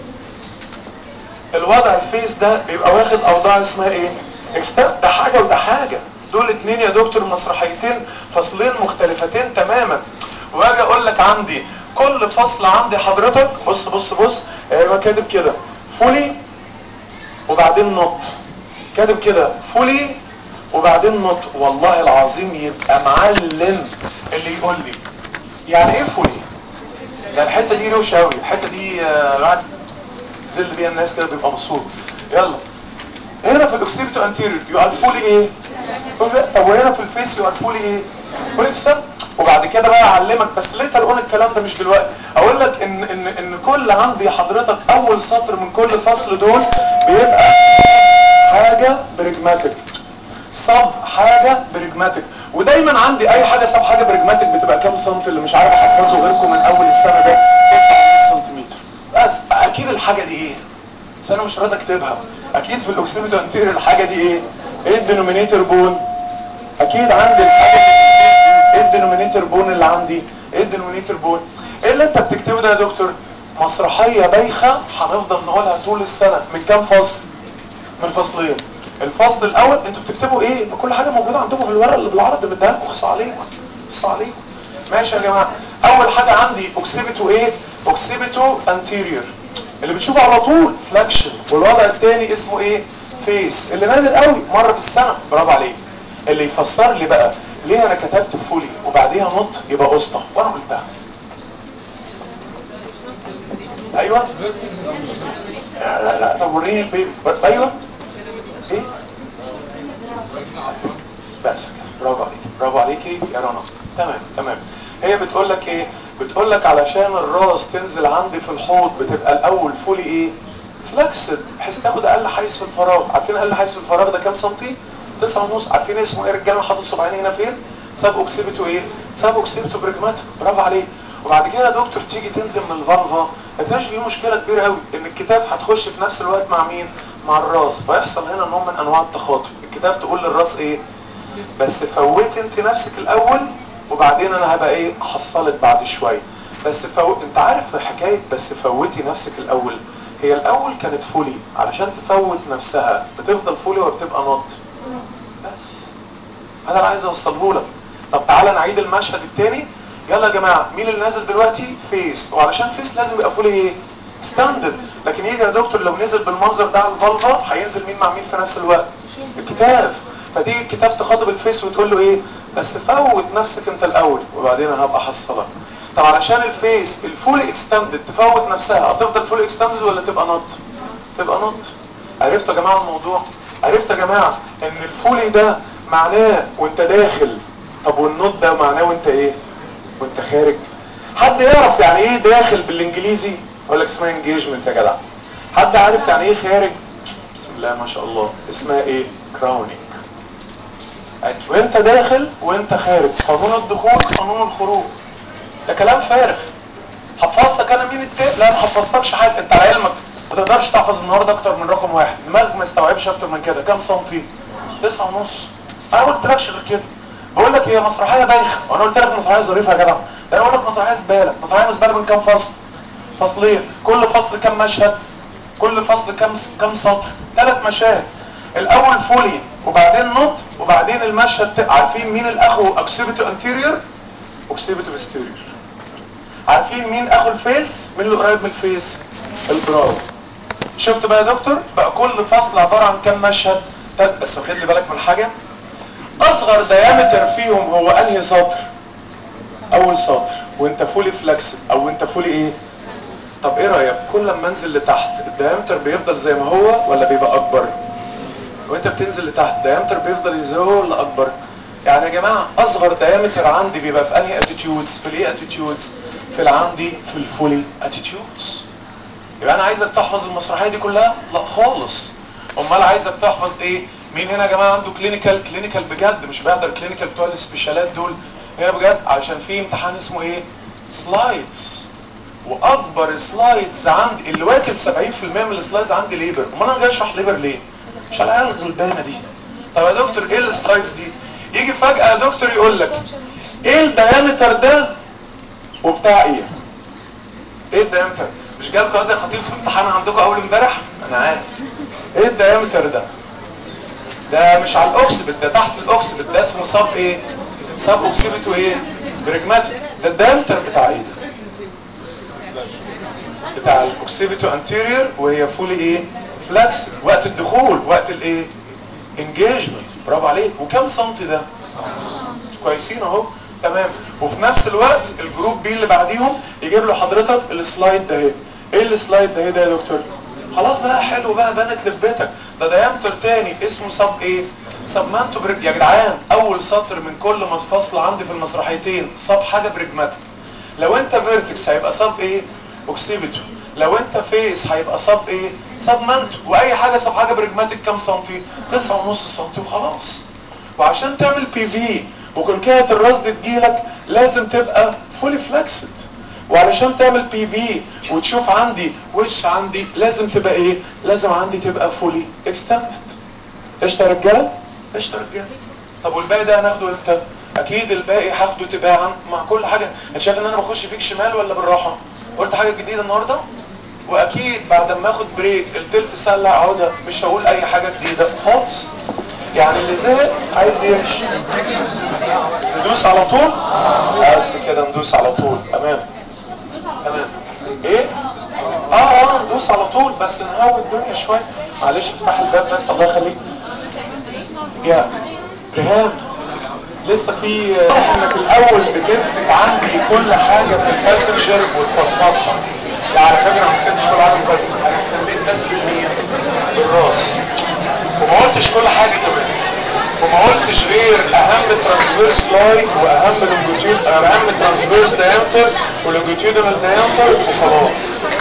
الوضع الفيس ده بيبقى واخد اوضاع اسمها ايه اكستر ده حاجة وده حاجة دول اتنين يا دكتور مسرحيتين فصلين مختلفتين تماما واجي اقول لك عندي كل فصل عندي حضرتك بص بص بص ايوه كاتب كده فولي وبعدين نط كاتب كده فولي وبعدين نط والله العظيم يبقى معلم اللي يقول لي يعني ايه فولي ده الحته دي روشه قوي الحته دي الواحد زل بيها الناس كده بيبقى مبسوط يلا هنا في الاوكسيبتو انتيريور يبقى فولي ايه طب وهنا في الفيس يبقى فولي ايه فولي اكسب وبعد كده بقى اعلمك بس ليه تلقون الكلام ده مش دلوقتي اقول لك ان ان ان كل عندي حضرتك اول سطر من كل فصل دول بيبقى حاجه بريجماتيك صب حاجة بريجماتيك ودايما عندي اي حاجة صب حاجة بريجماتيك بتبقى كام سنت اللي مش عارف احفظه غيركم من اول السنة ده 9.5 سنتيمتر بس اكيد الحاجة دي ايه بس انا مش راضي اكتبها اكيد في الاوكسيمتر انتيريور الحاجة دي ايه ايه الدينومينيتور بون اكيد عندي الحاجة دي ايه الدينومينيتور بون اللي عندي ايه الدينومينيتور بون ايه اللي انت بتكتبه ده يا دكتور مسرحية بايخة هنفضل نقولها طول السنة من كام فصل من فصلين الفصل الاول انتوا بتكتبوا ايه كل حاجه موجوده عندكم في الورق اللي بالعرض مديها لكم خص عليكم خص عليكم ماشي يا جماعه اول حاجه عندي اوكسيبيتو ايه اوكسيبيتو انتيريور اللي بتشوفه على طول فلاكشن والوضع الثاني اسمه ايه فيس اللي نازل قوي مره في السنه برافو عليك اللي يفسر لي بقى ليه انا كتبت فولي وبعديها نط يبقى قسطه وانا قلتها ايوه لا لا طب وريني البيبي ايوه ايه بس كده. برافو عليك برافو عليكي يا رنا تمام تمام هي بتقول لك ايه بتقول لك علشان الراس تنزل عندي في الحوض بتبقى الاول فولي ايه فلكسد بحيث تاخد اقل حيز في الفراغ عارفين اقل حيز في الفراغ ده كام سنتي تسعة ونص عارفين اسمه ايه رجاله حاطط صباعين هنا فين ساب اوكسيبيتو ايه ساب اوكسيبيتو بريجماتيك برافو عليك وبعد كده يا دكتور تيجي تنزل من الفالفا هتلاقي في مشكله كبيره قوي ان الكتاف هتخش في نفس الوقت مع مين مع الراس فيحصل هنا نوع من انواع التخاطب الكتاف تقول للراس ايه بس فوت انت نفسك الاول وبعدين انا هبقى ايه احصلك بعد شويه بس فو... انت عارف حكايه بس فوتي نفسك الاول هي الاول كانت فولي علشان تفوت نفسها بتفضل فولي وبتبقى نط بس انا اللي عايز اوصله لك طب تعالى نعيد المشهد التاني يلا يا جماعه مين اللي نازل دلوقتي فيس وعلشان فيس لازم يبقى فولي ايه ستاندرد لكن يجي يا دكتور لو نزل بالمنظر ده على الفالفا هينزل مين مع مين في نفس الوقت الكتاف فتيجي الكتاف تخاطب الفيس وتقول له ايه بس فوت نفسك انت الاول وبعدين انا هبقى احصلك طب علشان الفيس الفولي اكستندد تفوت نفسها هتفضل فولي اكستندد ولا تبقى نط تبقى نط عرفتوا يا جماعه الموضوع عرفتوا يا جماعه ان الفولي ده معناه وانت داخل طب والنط ده معناه وانت ايه وانت خارج حد يعرف يعني ايه داخل بالانجليزي اقول لك اسمها انجيجمنت يا جدع حد عارف يعني ايه خارج بسم الله ما شاء الله اسمها ايه كراونينج وانت داخل وانت خارج قانون الدخول قانون الخروج ده كلام فارغ حفظتك انا مين التاني لا ما حفظتكش حاجه انت على علمك ما تقدرش تحفظ النهارده اكتر من رقم واحد دماغك ما يستوعبش اكتر من كده كام سنتي تسعة ونص انا ما قلتلكش غير كده بقول لك هي مسرحيه بايخه وانا قلت لك مسرحيه ظريفه يا جدع ده انا بقول لك مسرحيه زباله مسرحيه زباله من كام فصل فصلين كل فصل كام مشهد كل فصل كام كام سطر ثلاث مشاهد الاول فولي وبعدين نط وبعدين المشهد عارفين مين الاخو اوكسيبيتو انتيريور اوكسيبيتو بستيريور عارفين مين اخو الفيس مين اللي قريب من الفيس البراو شفت بقى يا دكتور بقى كل فصل عباره عن كام مشهد بس واخد لي بالك من حاجه اصغر ديامتر فيهم هو انهي سطر اول سطر وانت فولي فلكسد او انت فولي ايه طب ايه رايك كل ما انزل لتحت الديامتر بيفضل زي ما هو ولا بيبقى اكبر وانت بتنزل لتحت الديامتر بيفضل زي هو ولا اكبر يعني يا جماعه اصغر ديامتر عندي بيبقى في انهي اتيتيودز في الايه اتيتيودز في اللي عندي في الفولي اتيتيودز يبقى انا عايزك تحفظ المسرحيه دي كلها لا خالص امال عايزك تحفظ ايه مين هنا يا جماعه عنده كلينيكال كلينيكال بجد مش بيحضر كلينيكال بتوع السبيشالات دول هنا بجد عشان في امتحان اسمه ايه سلايدز واكبر سلايدز عندي اللي واكل 70% من السلايدز عندي ليبر امال انا جاي اشرح ليبر ليه مش على العيال الغلبانه دي طب يا دكتور ايه السلايدز دي يجي فجاه يا دكتور يقول لك ايه الديامتر ده وبتاع ايه ايه الديامتر مش جالكوا قاضي خطيب في امتحان عندكم اول امبارح انا عارف ايه الديامتر ده ده مش على الاوكسبت ده تحت الاوكسبت ده اسمه صاب ايه صاب اوكسبت ايه بريجماتيك ده الديامتر بتاع ايه ده بتاع الاوكسيبيتو انتيريور وهي فولي ايه فلكس وقت الدخول وقت الايه انجيجمنت برافو عليك وكم سنتي ده كويسين اهو تمام وفي نفس الوقت الجروب بي اللي بعديهم يجيب له حضرتك السلايد ده اهي ايه السلايد ده ايه ده يا دكتور خلاص بقى حلو بقى بنت لبتك ده ديامتر تاني اسمه سب ايه سبمانتو بريج يا جدعان اول سطر من كل فصل عندي في المسرحيتين سب حاجه بريجماتيك لو انت فيرتكس هيبقى سب ايه اوكسيبيتو لو انت فيس هيبقى سب ايه سب مانتو واي حاجه سب حاجه بريجماتيك كام سنتي 9.5 سنتي وخلاص وعشان تعمل بي في وكونكايه الراس دي تجيلك لازم تبقى فولي فلكسد وعلشان تعمل بي في وتشوف عندي وش عندي لازم تبقى ايه لازم عندي تبقى فولي اكستندد قشطه يا رجاله قشطه يا رجاله طب والباقي ده هناخده امتى اكيد الباقي هاخده تباعا مع كل حاجه انت شايف ان انا بخش فيك شمال ولا بالراحه قلت حاجه جديده النهارده واكيد بعد ما اخد بريك التلت ساعه اللي هقعدها مش هقول اي حاجه جديده خالص يعني اللي زهق عايز يمشي ندوس على طول بس كده ندوس على طول تمام تمام ايه اه اه ندوس على طول بس نهوي الدنيا شويه معلش افتح الباب بس الله يخليك يا ريهام لسه في انك الاول بتمسك عندي كل حاجه في الباسنجر وتفصصها يعني على فكره ما نسيتش كل حاجه في الباسنجر اهتميت بس بمين بالراس وما قلتش كل حاجه كمان وما قلتش غير اهم ترانسفيرس لاي واهم لونجيتيود اهم ترانسفيرس دايمتر ولونجيتيودنال دايمتر وخلاص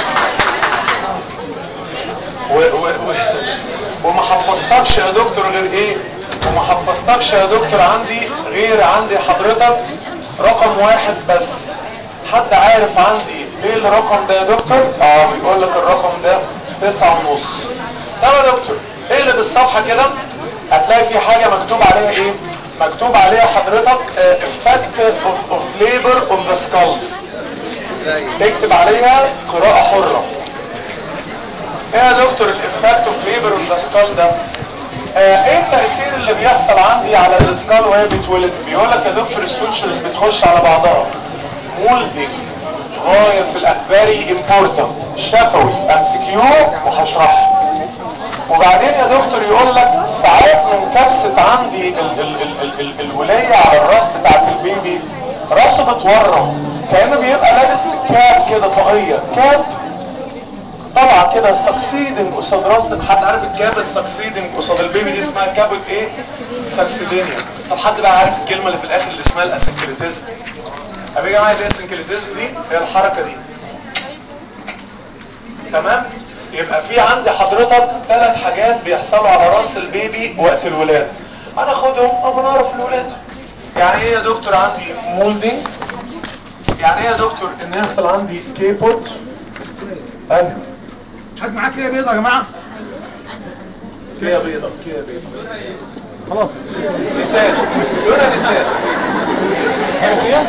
و و و وما حفظتكش يا دكتور غير ايه وما حفظتكش يا دكتور عندي غير عندي حضرتك رقم واحد بس حد عارف عندي ايه الرقم ده يا دكتور اه بيقول لك الرقم ده تسعة ونص طب يا دكتور اقلب الصفحة كده هتلاقي في حاجة مكتوب عليها ايه مكتوب عليها حضرتك effect of, of labor on the skull اكتب عليها قراءة حرة ايه يا دكتور الافكت اوف ليبر اوف ذا سكال ده آه ايه التأثير اللي بيحصل عندي على السكال وهي بتولد بيقول لك يا دكتور السوتشرز بتخش على بعضها مولدنج غاية في الفيري امبورتنت شفوي امسكيو وهشرحها وبعدين يا دكتور يقول لك ساعات من كبسة عندي ال ال ال ال ال الولاية على الراس بتاعت البيبي راسه بتورم كأنه بيبقى لابس كاب كده طاقية كاب طبعا كده سكسيدنج قصاد راس حد عارف الكاب السكسيدنج قصاد البيبي دي اسمها كابوت ايه سكسيدينيا طب حد بقى عارف الكلمه اللي في الاخر اللي اسمها الاسنكليتيزم طب يا جماعه الاسنكليتيزم دي هي الحركه دي تمام يبقى في عندي حضرتك ثلاث حاجات بيحصلوا على راس البيبي وقت الولاده انا اخدهم اما نعرف الولاده يعني ايه يا دكتور عندي مولدنج يعني ايه يا دكتور ان يحصل عندي كيبوت ايوه حد معاك ليه بيضة يا جماعة كيه بيضة كيه بيضة خلاص لسان لونها لسان حنفية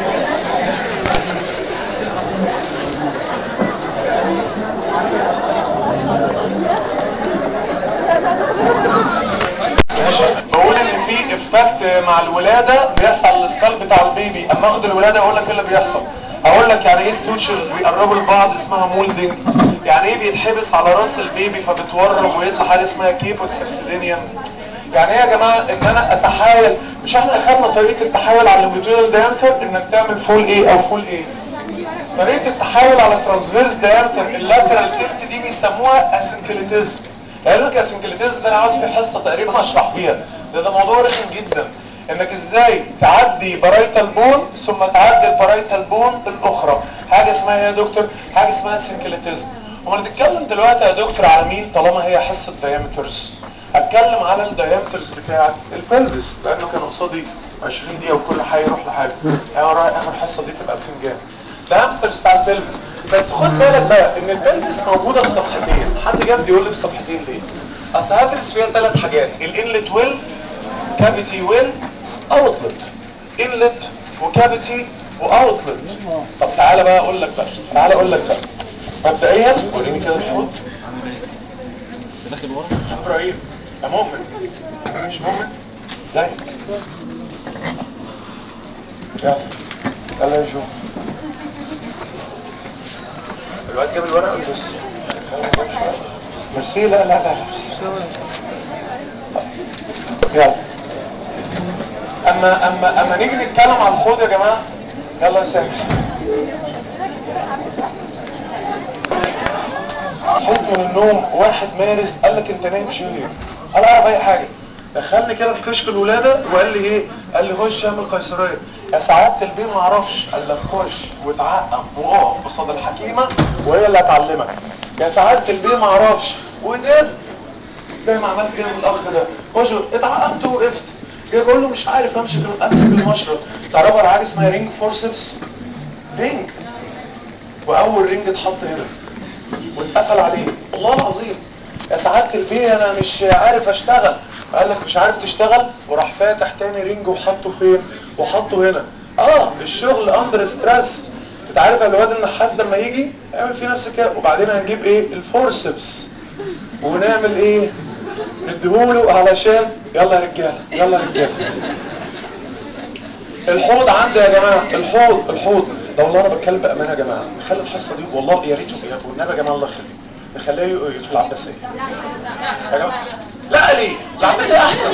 ماشي بقول ان في افكت مع الولاده بيحصل السكال بتاع البيبي اما اخد الولاده اقول لك ايه اللي بيحصل اقول لك يعني ايه السوتشرز بيقربوا لبعض اسمها مولدنج يعني ايه بيتحبس على راس البيبي فبتورم ويطلع حاجه اسمها كيبوت سبسيدينيوم يعني ايه يا جماعه ان انا اتحايل مش احنا اخدنا طريقه التحايل على اللونجيتودينال دايمتر انك تعمل فول ايه او فول ايه طريقه التحايل على الترانسفيرس دايمتر اللاترال تلت دي بيسموها اسنكليتيزم لعلمك الاسنكليتيزم ده انا قعدت في حصه تقريبا اشرح فيها ده ده موضوع رخم جدا انك ازاي تعدي برايتال بون ثم تعدي البرايتال بون الاخرى حاجه اسمها ايه يا دكتور حاجه اسمها سنكليتيزم وما نتكلم دلوقتي يا دكتور على مين طالما هي حصه دايمترز هتكلم على الدايمترز بتاعت البلفس لانه كان قصادي 20 دقيقه وكل حاجه يروح لحاجه انا رايح اخر حصه دي تبقى بتنجان دايمترز بتاع البلفس بس خد بالك بقى ان البلفس موجوده في صفحتين حد جاب يقول لي في صفحتين ليه اصل هدرس فيها ثلاث حاجات الانلت ويل كافيتي ويل اوتلت انلت وكافيتي واوتلت طب تعالى بقى اقول لك بقى تعالى اقول لك بقى مبدئيا وريني كده الحوض داخل ورا ابراهيم يا مؤمن مش مؤمن ازيك يلا يلا نشوف الواد جاب الورقه ولا لسه ميرسي لا لا لا لا يلا اما اما اما نيجي نتكلم على الحوض يا جماعه يلا يا سامح صحيت من النوم واحد مارس قال لك انت نايم جونيور انا اعرف اي حاجه دخلني كده في كشك الولاده وقال لي ايه قال لي خش اعمل قيصريه يا سعاده البيه ما اعرفش قال لك خش واتعقم وقف قصاد الحكيمه وهي اللي هتعلمك يا سعاده البيه ما اعرفش ودب زي ما عملت كده من الاخ ده خش اتعقمت وقفت جاي بقول له مش عارف امسك امسك المشرط تعرفوا على حاجه اسمها رينج فورسبس رينج واول رينج اتحط هنا واتقفل عليه والله العظيم يا سعاده البيه انا مش عارف اشتغل قال لك مش عارف تشتغل وراح فاتح تاني رينج وحطه فين وحطه هنا اه الشغل اندر ستريس انت عارف يا الواد النحاس ده لما يجي يعمل فيه نفس كده وبعدين هنجيب ايه الفورسبس ونعمل ايه نديهوله علشان يلا يا رجاله يلا يا رجاله الحوض عندي يا جماعه الحوض الحوض ده والله انا بتكلم بامانه يا جماعه نخلي الحصه دي والله يا ريت يا والنبي يا جماعه الله يخليك نخليها يدخل العباسيه يا جماعه لا ليه العباسيه احسن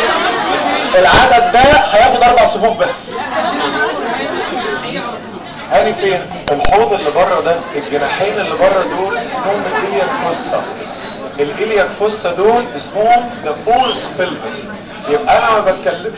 العدد ده هياخد اربع صفوف بس هاني فين الحوض اللي بره ده الجناحين اللي بره دول اسمهم الالياك فوسا الالياك فوسا دول اسمهم ذا فولس بلبس يبقى انا ما بتكلمش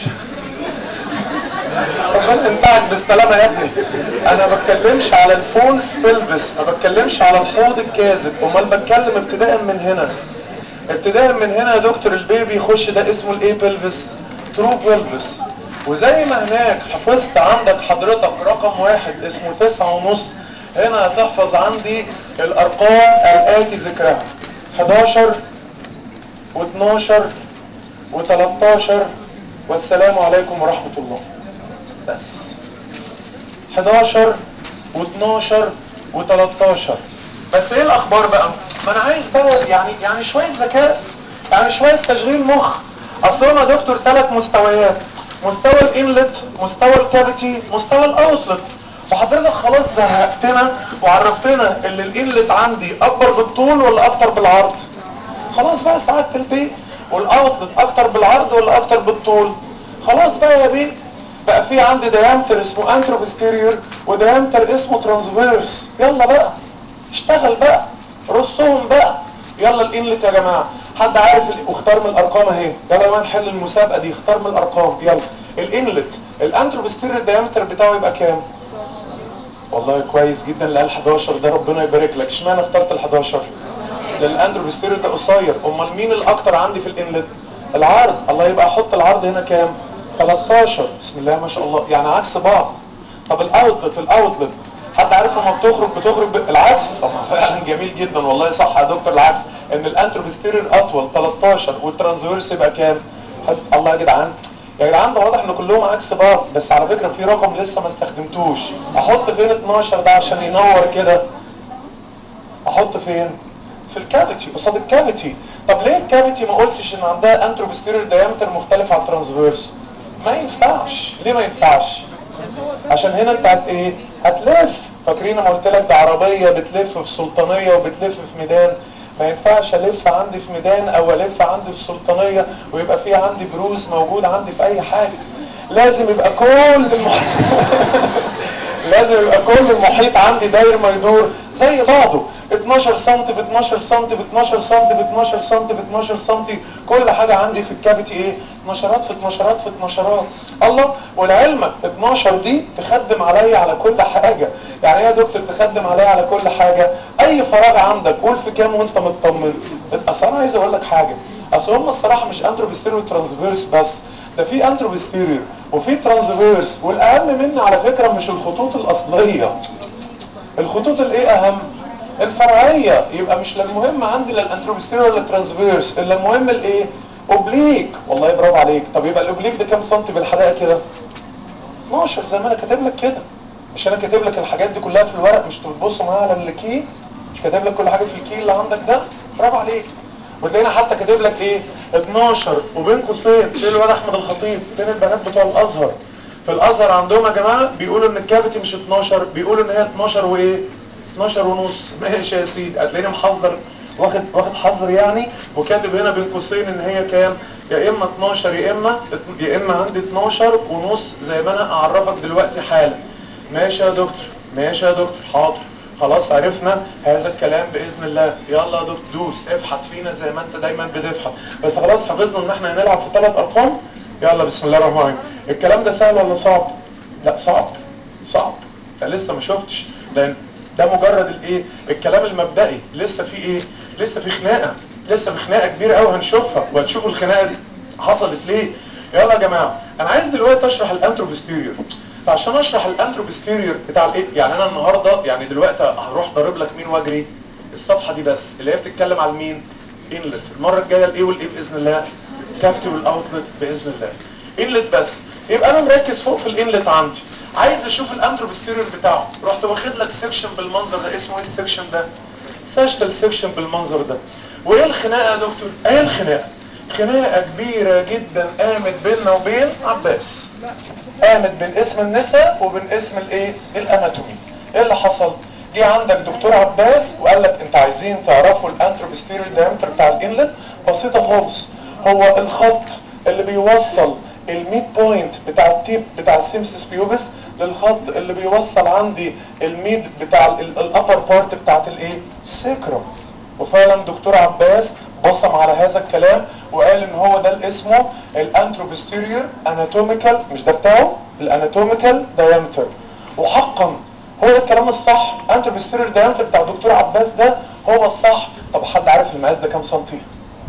ربنا ينفعك بالسلامة يا ابني انا ما بتكلمش على الفولس بلبس ما بتكلمش على الحوض الكاذب امال بتكلم ابتداء من هنا ابتداء من هنا يا دكتور البيبي يخش ده اسمه الايه بلبس ترو بلبس وزي ما هناك حفظت عندك حضرتك رقم واحد اسمه تسعة ونص هنا هتحفظ عندي الارقام الاتي ذكرها 11 و12 و13 والسلام عليكم ورحمة الله بس 11 و12 و13 بس ايه الاخبار بقى ما انا عايز بقى يعني يعني شويه ذكاء يعني شويه تشغيل مخ اصل هما يا دكتور ثلاث مستويات مستوى الانلت مستوى الكافيتي مستوى الاوتلت وحضرتك خلاص زهقتنا وعرفتنا ان الانلت عندي اكبر بالطول ولا اكتر بالعرض خلاص بقى سعاده البيت والاوتلت اكتر بالعرض ولا اكتر بالطول خلاص بقى يا بيه بقى في عندي ديامتر اسمه انتروبستيريور وديامتر اسمه ترانسفيرس يلا بقى اشتغل بقى رصهم بقى يلا الانلت يا جماعه حد عارف ال... واختار من الارقام اهي يلا بقى نحل المسابقه دي اختار من الارقام يلا الانلت الانتروبستيريور ديامتر بتاعه يبقى كام والله كويس جدا اللي قال 11 ده ربنا يبارك لك اشمعنى اخترت ال 11 ده الاندروبستيريور ده قصير امال مين الاكتر عندي في الانلت العرض الله يبقى احط العرض هنا كام 13 بسم الله ما شاء الله يعني عكس بعض طب الاوتلت الاوتلت حد عارف لما بتخرج بتخرج بالعكس طب ما فعلا جميل جدا والله صح يا دكتور العكس ان الانتروبستيريور اطول 13 والترانسفيرس يبقى كام حد الله يا جدعان يا جدعان ده واضح ان كلهم عكس بعض بس على فكره في رقم لسه ما استخدمتوش احط فين 12 ده عشان ينور كده احط فين في الكافيتي قصاد الكافيتي طب ليه الكافيتي ما قلتش ان عندها انتروبستيريور دايمتر مختلف عن الترانسفيرس ما ينفعش ليه ما ينفعش عشان هنا انت هت ايه هتلف فاكرين لما قلت لك ده عربيه بتلف في سلطانيه وبتلف في ميدان ما ينفعش الف عندي في ميدان او الف عندي في سلطانيه ويبقى في عندي بروز موجود عندي في اي حاجه لازم يبقى كل المحيط لازم يبقى كل المحيط عندي داير ما يدور زي بعضه 12 سم في 12 سم في 12 سم في 12 سم في 12 سم كل حاجة عندي في الكافيتي ايه 12 في 12 في 12 الله ولعلمك 12 دي تخدم عليا على كل حاجة يعني ايه يا دكتور تخدم عليا على كل حاجة اي فراغ عندك قول في كام وانت مطمن اصل انا عايز اقول لك حاجة اصل هم الصراحة مش اندروبستيريو ترانسفيرس بس ده في اندروبستيريو وفي ترانسفيرس والاهم مني على فكرة مش الخطوط الاصلية الخطوط الايه اهم الفرعية يبقى مش المهم عندي لا الانتروبستيريو ولا الترانسفيرس الا المهم الايه اوبليك والله برافو عليك طب يبقى الاوبليك ده كام سنتي بالحلقه كده 12 زي ما انا كاتب لك كده مش انا كاتب لك الحاجات دي كلها في الورق مش تبص معايا على الكي مش كاتب لك كل حاجه في الكي اللي عندك ده برافو عليك وتلاقينا حتى كاتب لك ايه 12 وبين قوسين فين الواد احمد الخطيب فين البنات بتوع الازهر في الازهر عندهم يا جماعه بيقولوا ان الكافيتي مش 12 بيقولوا ان هي 12 وايه 12 ونص ماشي يا سيدي هتلاقيني محذر واخد واخد حذر يعني وكاتب هنا بين قوسين ان هي كام يا اما 12 يا اما يا اما عندي 12 ونص زي ما انا اعرفك دلوقتي حالا ماشي يا دكتور ماشي يا دكتور حاضر خلاص عرفنا هذا الكلام باذن الله يلا يا دكتور دوس افحت فينا زي ما انت دايما بتفحت بس خلاص حفظنا ان احنا هنلعب في ثلاث ارقام يلا بسم الله الرحمن الرحيم الكلام ده سهل ولا صعب لا صعب صعب لا لسه ما شفتش لان ده مجرد الايه الكلام المبدئي لسه في ايه لسه في خناقه لسه في خناقه كبيره قوي هنشوفها وهتشوفوا الخناقه دي حصلت ليه يلا يا جماعه انا عايز دلوقتي اشرح الانتروبستيريور فعشان اشرح الانتروبستيريور بتاع الايه يعني انا النهارده يعني دلوقتي هروح ضارب لك مين واجري الصفحه دي بس اللي هي بتتكلم على مين انلت المره الجايه الايه والايه باذن الله كافتي والاوتلت باذن الله انلت بس يبقى انا مركز فوق في الانلت عندي عايز اشوف الانتروبستيريور بتاعه رحت واخد لك سيكشن بالمنظر ده اسمه ايه السيكشن ده ساشتل سيكشن بالمنظر ده وايه الخناقه يا دكتور ايه الخناقه خناقه كبيره جدا قامت بيننا وبين عباس قامت بين اسم النساء وبين اسم الايه الاناتومي ايه اللي حصل جه عندك دكتور عباس وقال لك انت عايزين تعرفوا الانتروبستيريور دايمتر بتاع الانلت بسيطه خالص هو الخط اللي بيوصل الميد بوينت بتاع التيب بتاع السيمسس بيوبس للخط اللي بيوصل عندي الميد بتاع الابر بارت بتاعت الايه السيكرم وفعلا دكتور عباس بصم على هذا الكلام وقال ان هو ده اللي اسمه الانتروبستيريور اناتوميكال مش ده بتاعه الاناتوميكال دايمتر وحقا هو ده الكلام الصح انتروبستيريور دايمتر بتاع دكتور عباس ده هو الصح طب حد عارف المقاس ده كام سنتي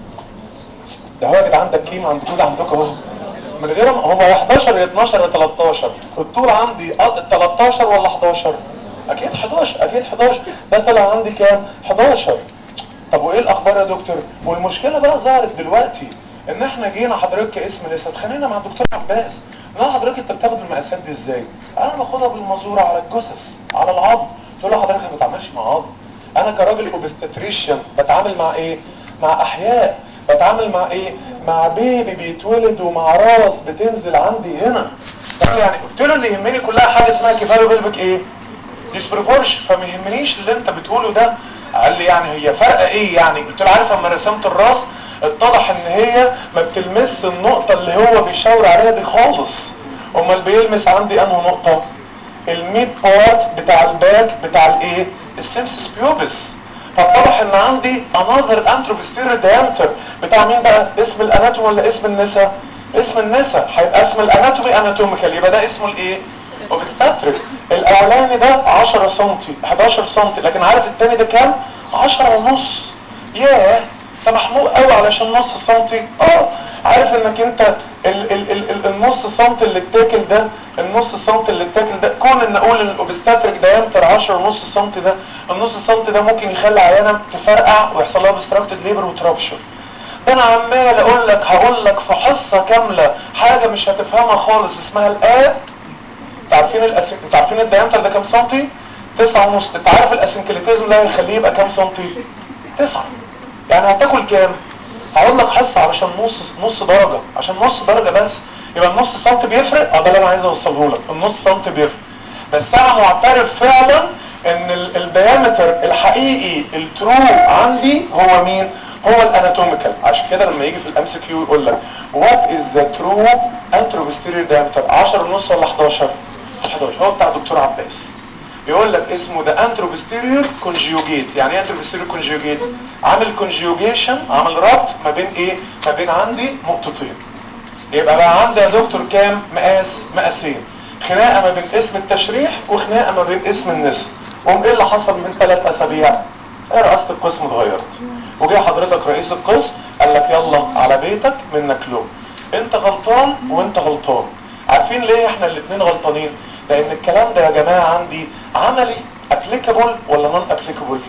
ده هو يا جدعان ده الكيم موجود عندكم اهو من غير ما- هو يا 11 يا 12 يا 13 الطول عندي أ- 13 ولا 11 اكيد 11 اكيد 11 ده طلع عندي كام 11 طب وايه الاخبار يا دكتور والمشكله بقى ظهرت دلوقتي ان احنا جينا حضرتك كاسم لسه اتخانقنا مع الدكتور عباس لا حضرتك انت بتاخد المقاسات دي ازاي انا باخدها بالمزوره على الجثث على العظم تقول له حضرتك ما بتتعاملش مع عظم انا كراجل اوبستريشن بتعامل مع ايه مع احياء بتعامل مع ايه مع بيبي بيتولد ومع راس بتنزل عندي هنا طب يعني قلت له اللي يهمني كلها حاجه اسمها كفاله بلبك ايه ديسبروبورشن فما يهمنيش اللي انت بتقوله ده قال لي يعني هي فرقه ايه يعني قلت له عارف اما رسمت الراس اتضح ان هي ما بتلمس النقطه اللي هو بيشاور عليها دي خالص امال بيلمس عندي انه نقطه الميد بارت بتاع الباك بتاع الايه السيمسس بيوبس فاتضح ان عندي انذر انتروبستيريور دايمتر بتاع مين بقى اسم الاناتومي ولا اسم النسا اسم النسا هيبقى اسم الاناتومي اناتوميكال يبقى ده اسمه الايه اوبستاتريك الاولاني ده 10 سم 11 سم لكن عارف التاني ده كام 10 ونص ياه انت محمود قوي علشان نص سنتي اه عارف انك انت ال ال ال ال النص سنتي اللي اتاكل ده النص سنتي اللي اتاكل ده كون ان اقول ان الاوبستاتريك دايمتر 10 ونص سنتي ده النص سنتي ده ممكن يخلي عيانه تفرقع ويحصل لها obstructed ليبر وترابشر ده انا عمال اقول لك هقول لك في حصه كامله حاجه مش هتفهمها خالص اسمها الاب انتوا عارفين الأس... انتوا عارفين الدايمتر ده كام سنتي؟ تسعة ونص انت عارف الاسنكليتيزم ده هيخليه يبقى كام سنتي؟ تسعة يعني هتاكل كام؟ هقول لك حصة علشان نص نص درجة عشان نص درجة بس يبقى النص سنتي بيفرق اه ده اللي انا عايز اوصله لك النص سنتي بيفرق بس انا معترف فعلا ان ال- الديامتر الحقيقي الترو عندي هو مين؟ هو الاناتوميكال عشان كده لما يجي في الام سي كيو يقول لك وات از ذا ترو انتروبستيريور دايمتر 10 ونص ولا 11 11 هو بتاع دكتور عباس يقول لك اسمه ده انتروبستيريور كونجيوجيت يعني ايه انتروبستيريور كونجيوجيت عامل كونجيوجيشن عامل ربط ما بين ايه ما بين عندي نقطتين يبقى بقى عندي يا دكتور كام مقاس مقاسين خناقه ما بين اسم التشريح وخناقه ما بين اسم النسب قوم ايه اللي حصل من ثلاث اسابيع ايه رئاسه القسم اتغيرت وجه حضرتك رئيس القسم قال لك يلا على بيتك منك له انت غلطان وانت غلطان عارفين ليه احنا الاثنين غلطانين لان الكلام ده يا جماعه عندي عملي ابليكابل ولا نون ابليكابل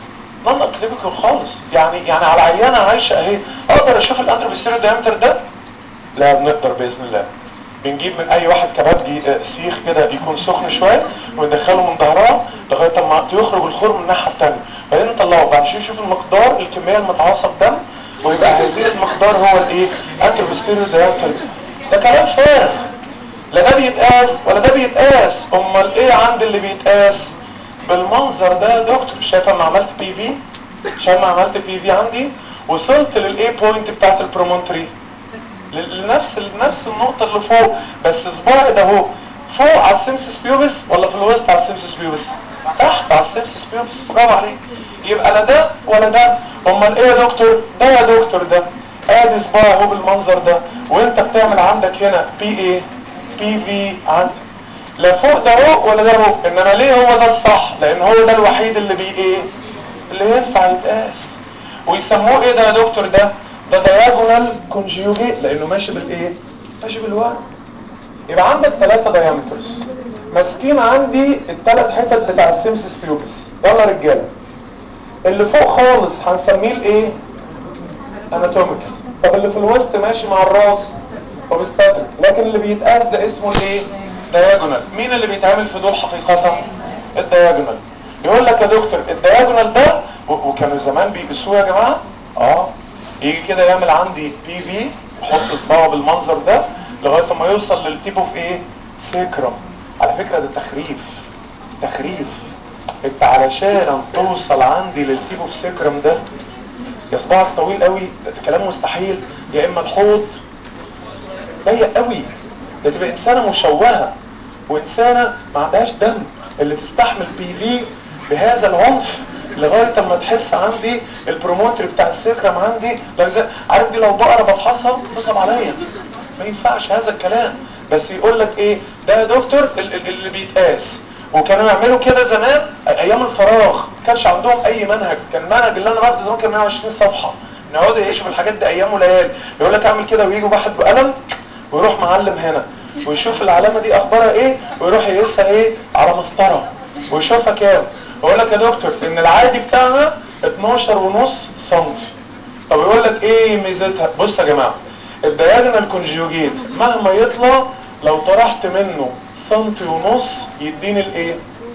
نون ابليكابل خالص يعني يعني على عيانه عايشه اهي اقدر اشوف الاندروبستيريو دايمتر ده لا بنقدر باذن الله بنجيب من اي واحد كبابجي آه، سيخ كده يكون سخن شويه وندخله من ظهرها لغايه اما يخرج الخرم من الناحيه الثانيه بعدين نطلعه بعد شويه نشوف المقدار الكميه المتعاصه بدم ويبقى هذه المقدار هو الايه انتروبستيريو دايمتر ده كلام فارغ لا ده بيتقاس ولا ده بيتقاس امال ايه عند اللي بيتقاس بالمنظر ده يا دكتور شايف اما عملت بي في شايف اما عملت بي في عندي وصلت للاي بوينت بتاعت البرومونتري لنفس نفس النقطة اللي فوق بس صباعي ده اهو فوق على السيمسس بيوبس ولا في الوسط على السيمسس بيوبس تحت على السيمسس بيوبس برافو عليك يبقى لا ده ولا ده امال ايه يا دكتور ده يا دكتور ده ادي صباعي اهو بالمنظر ده وانت بتعمل عندك هنا بي ايه بي في عندي لا فوق ده اهو ولا ده اهو انما ليه هو ده الصح لان هو ده الوحيد اللي بي ايه اللي ينفع يتقاس ويسموه ايه ده يا دكتور ده ده دياجونال كونجيوجيت لانه ماشي بالايه ماشي بالورق يبقى عندك ثلاثة دايمترز ماسكين عندي الثلاث حتت بتاع السيمسس بيوبس يلا رجاله اللي فوق خالص هنسميه الايه اناتوميكال طب اللي في الوسط ماشي مع الراس اوبستاتريك لكن اللي بيتقاس ده اسمه الايه دايجونال مين اللي بيتعمل في دول حقيقة الدايجونال يقول لك يا دكتور الدايجونال ده و- وكانوا زمان بيقيسوه يا جماعه اه يجي كده يعمل عندي بي في يحط صباعه بالمنظر ده لغايه ما يوصل للتيب اوف ايه سيكرم على فكره ده تخريف تخريف انت علشان توصل عندي للتيب اوف سيكرم ده يا صباعك طويل قوي ده كلام مستحيل يا اما الحوض ضيق قوي ده تبقى انسانه مشوهه وانسانه ما عندهاش دم اللي تستحمل بي في بهذا العنف لغايه اما تحس عندي البروموتر بتاع السكرم عندي لو زي عارف دي لو بقره بفحصها تصعب عليا ما ينفعش هذا الكلام بس يقول لك ايه ده يا دكتور ال- ال- اللي بيتقاس وكانوا يعملوا كده زمان ايام الفراغ ما كانش عندهم اي منهج كان المنهج اللي انا باخده زمان كان 120 صفحه نقعدوا يعيشوا في الحاجات دي ايام وليالي يقول لك اعمل كده ويجي واحد بقلم ويروح معلم هنا ويشوف العلامه دي اخبارها ايه ويروح يقيسها ايه على مسطره ويشوفها كام يقول لك يا دكتور ان العادي بتاعها 12 ونص سنتي طب يقول لك ايه ميزتها بص يا جماعه الدياجونال كونجيوجيت مهما يطلع لو طرحت منه سنتي ونص يديني الايه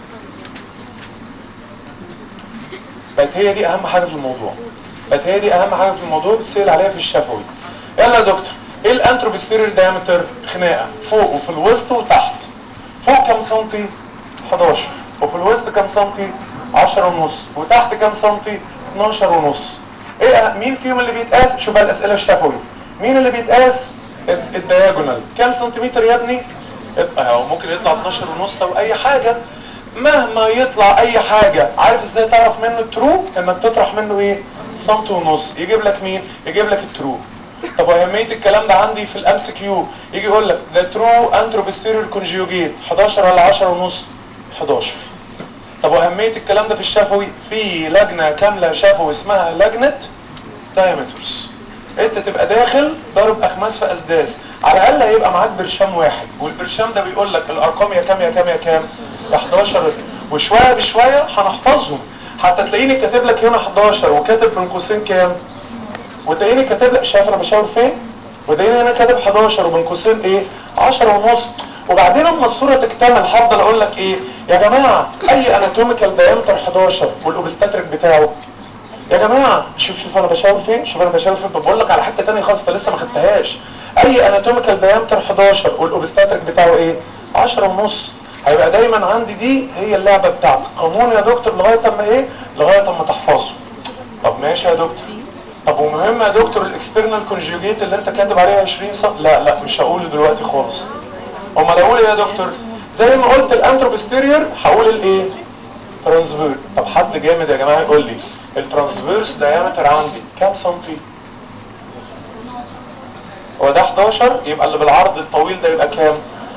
بقت هي دي اهم حاجه في الموضوع بقت هي دي اهم حاجه في الموضوع بتسال عليها في الشفوي يلا يا دكتور ايه الانتروبيستيريور دايمتر خناقه فوق وفي الوسط وتحت فوق كام سنتي 11 وفي الوسط كام سنتي 10 ونص وتحت كام سنتي 12 ونص ايه مين فيهم اللي بيتقاس شوف بقى الاسئله الشفوي مين اللي بيتقاس ال- الدياجونال كام سنتيمتر يا ابني اهو ممكن يطلع 12 ونص او اي حاجه مهما يطلع اي حاجه عارف ازاي تعرف منه الترو انك تطرح منه ايه سنت ونص يجيب لك مين يجيب لك الترو طب واهميه الكلام ده عندي في الام سي كيو يجي يقول لك ده ترو انتروبستيريور كونجيوجيت 11 ولا 10 ونص 11 طب واهميه الكلام ده في الشفوي في لجنه كامله شفوي اسمها لجنه دايمترز انت تبقى داخل ضارب اخماس في اسداس على الاقل هيبقى معاك برشام واحد والبرشام ده بيقول لك الارقام يا كام يا كام يا كام يا 11 وشويه بشويه هنحفظهم حتى تلاقيني كاتب لك هنا 11 وكاتب بين قوسين كام وتلاقيني كاتب لك شايف انا بشاور فين وتلاقيني هنا كاتب 11 وبين قوسين ايه 10 ونص وبعدين اما الصوره تكتمل هفضل اقول لك ايه يا جماعه اي اناتوميكال دايمتر 11 والاوبستاتريك بتاعه يا جماعه شوف شوف انا بشاور فين شوف انا بشاور فين بقول لك على حته ثانيه خالص انت لسه ما خدتهاش اي اناتوميكال دايمتر 11 والاوبستاتريك بتاعه ايه 10 ونص هيبقى دايما عندي دي هي اللعبه بتاعتي قانون يا دكتور لغايه اما ايه لغايه اما تحفظه طب ماشي يا دكتور طب ومهم يا دكتور الاكسترنال كونجوجيت اللي انت كاتب عليها 20 سم لا لا مش هقوله دلوقتي خالص امال اقول ايه يا دكتور زي ما قلت الانتروبستيريور هقول الايه ترانسفير طب حد جامد يا جماعه يقول لي الترانسفيرس دايمتر عندي كام سنتي هو ده 11 يبقى اللي بالعرض الطويل ده يبقى كام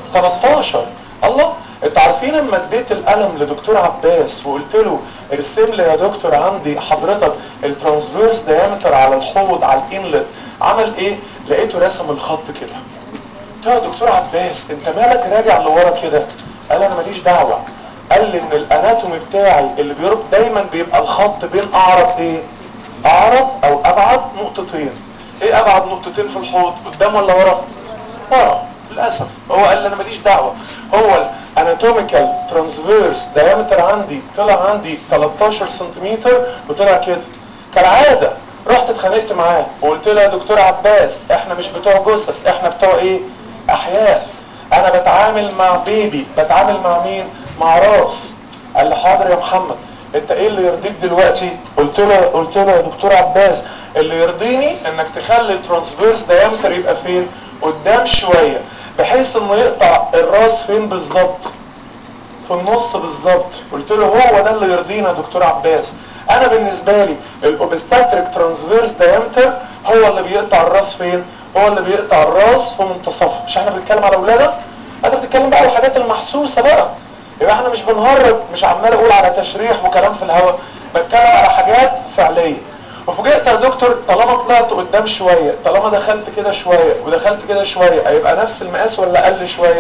13 الله انتوا عارفين لما اديت القلم لدكتور عباس وقلت له ارسم لي يا دكتور عندي حضرتك الترانسفيرس دايمتر على الحوض على الانلت عمل ايه لقيته رسم الخط كده قلت له يا دكتور عباس انت مالك راجع لورا كده قال انا ماليش دعوه قال لي ان الاناتومي بتاعي اللي بيربط دايما بيبقى الخط بين اعرض ايه اعرض او ابعد نقطتين ايه ابعد نقطتين في الحوض قدام ولا ورا ورا للاسف هو قال لي انا ماليش دعوه هو الاناتوميكال ترانسفيرس دايمتر عندي طلع عندي 13 سنتيمتر وطلع كده كالعاده رحت اتخانقت معاه وقلت له يا دكتور عباس احنا مش بتوع جثث احنا بتوع ايه احياء انا بتعامل مع بيبي بتعامل مع مين مع راس قال لي حاضر يا محمد انت ايه اللي يرضيك دلوقتي قلت له قلت له يا دكتور عباس اللي يرضيني انك تخلي الترانسفيرس دايمتر يبقى فين قدام شويه بحيث انه يقطع الراس فين بالظبط في النص بالظبط قلت له هو ده اللي يرضينا يا دكتور عباس انا بالنسبه لي الاوبستاتريك ترانسفيرس دايمتر هو اللي بيقطع الراس فين هو اللي بيقطع الراس في منتصفها مش احنا بنتكلم على ولاده انت بتتكلم بقى على الحاجات المحسوسه بقى يبقى احنا مش بنهرج مش عمال اقول على تشريح وكلام في الهواء بتكلم على حاجات فعليه وفوجئت يا دكتور طالما طلعت قدام شويه طالما دخلت كده شويه ودخلت كده شويه هيبقى نفس المقاس ولا اقل شويه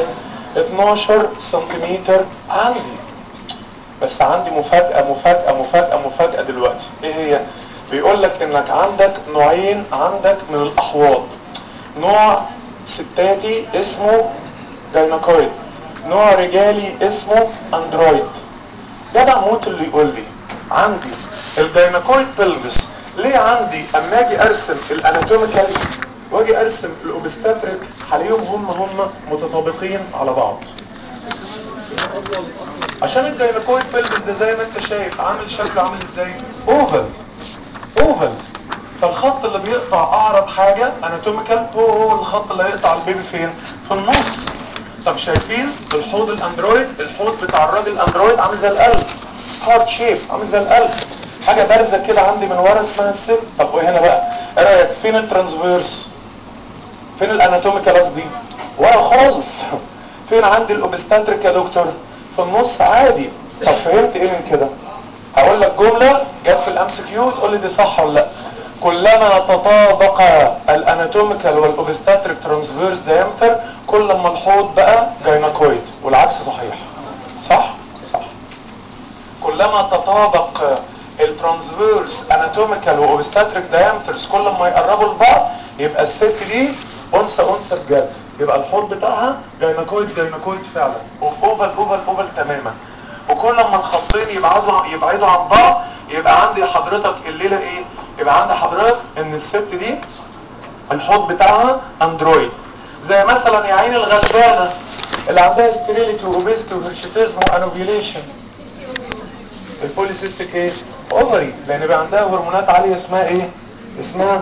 12 سنتيمتر عندي بس عندي مفاجأة مفاجأة مفاجأة مفاجأة دلوقتي ايه هي بيقول لك انك عندك نوعين عندك من الاحواض نوع ستاتي اسمه جايناكويد نوع رجالي اسمه اندرويد جدع موت اللي يقول لي عندي الجايناكويد بلفس ليه عندي اما اجي ارسم الاناتوميكال واجي ارسم الاوبستاتريك هلاقيهم هم هم متطابقين على بعض عشان الجايناكويد بلبس ده زي ما انت شايف عامل شكله عامل ازاي اوفل اوفل فالخط اللي بيقطع اعرض حاجه اناتوميكال هو هو الخط اللي هيقطع البيبي فين في النص طب شايفين الحوض الاندرويد الحوض بتاع الراجل الاندرويد عامل زي القلب هارت شيب عامل زي القلب حاجه بارزه كده عندي من ورا اسمها السب طب وهنا بقى ايه رايك فين الترانسفيرس فين الاناتوميكال قصدي ورا خالص فين عندي الاوبستاتريك يا دكتور في النص عادي طب فهمت ايه من كده هقول لك جمله جت في الام سي كيو تقول لي دي صح ولا لا كلما تطابق الاناتوميكال والاوبستاتريك ترانسفيرس دايمتر كل ما الحوض بقى جايناكويد والعكس صحيح صح صح كلما تطابق الترانسفيرس اناتوميكال واوبستاتريك دايمترز كل ما يقربوا لبعض يبقى الست دي انثى انثى بجد يبقى الحوض بتاعها جايناكويد جايناكويد فعلا اوفال اوفال اوفال تماما وكل ما الخطين يبعدوا يبعدوا عن بعض يبقى عندي حضرتك الليله ايه يبقى عندي حضرتك ان الست دي الحوض بتاعها اندرويد زي مثلا يا عيني الغلبانه اللي عندها ستيريليتي واوبيستي وهرشيتيزم وانوفيوليشن البوليسيستيك ايه اوفري لان بقى عندها هرمونات عاليه اسمها ايه اسمها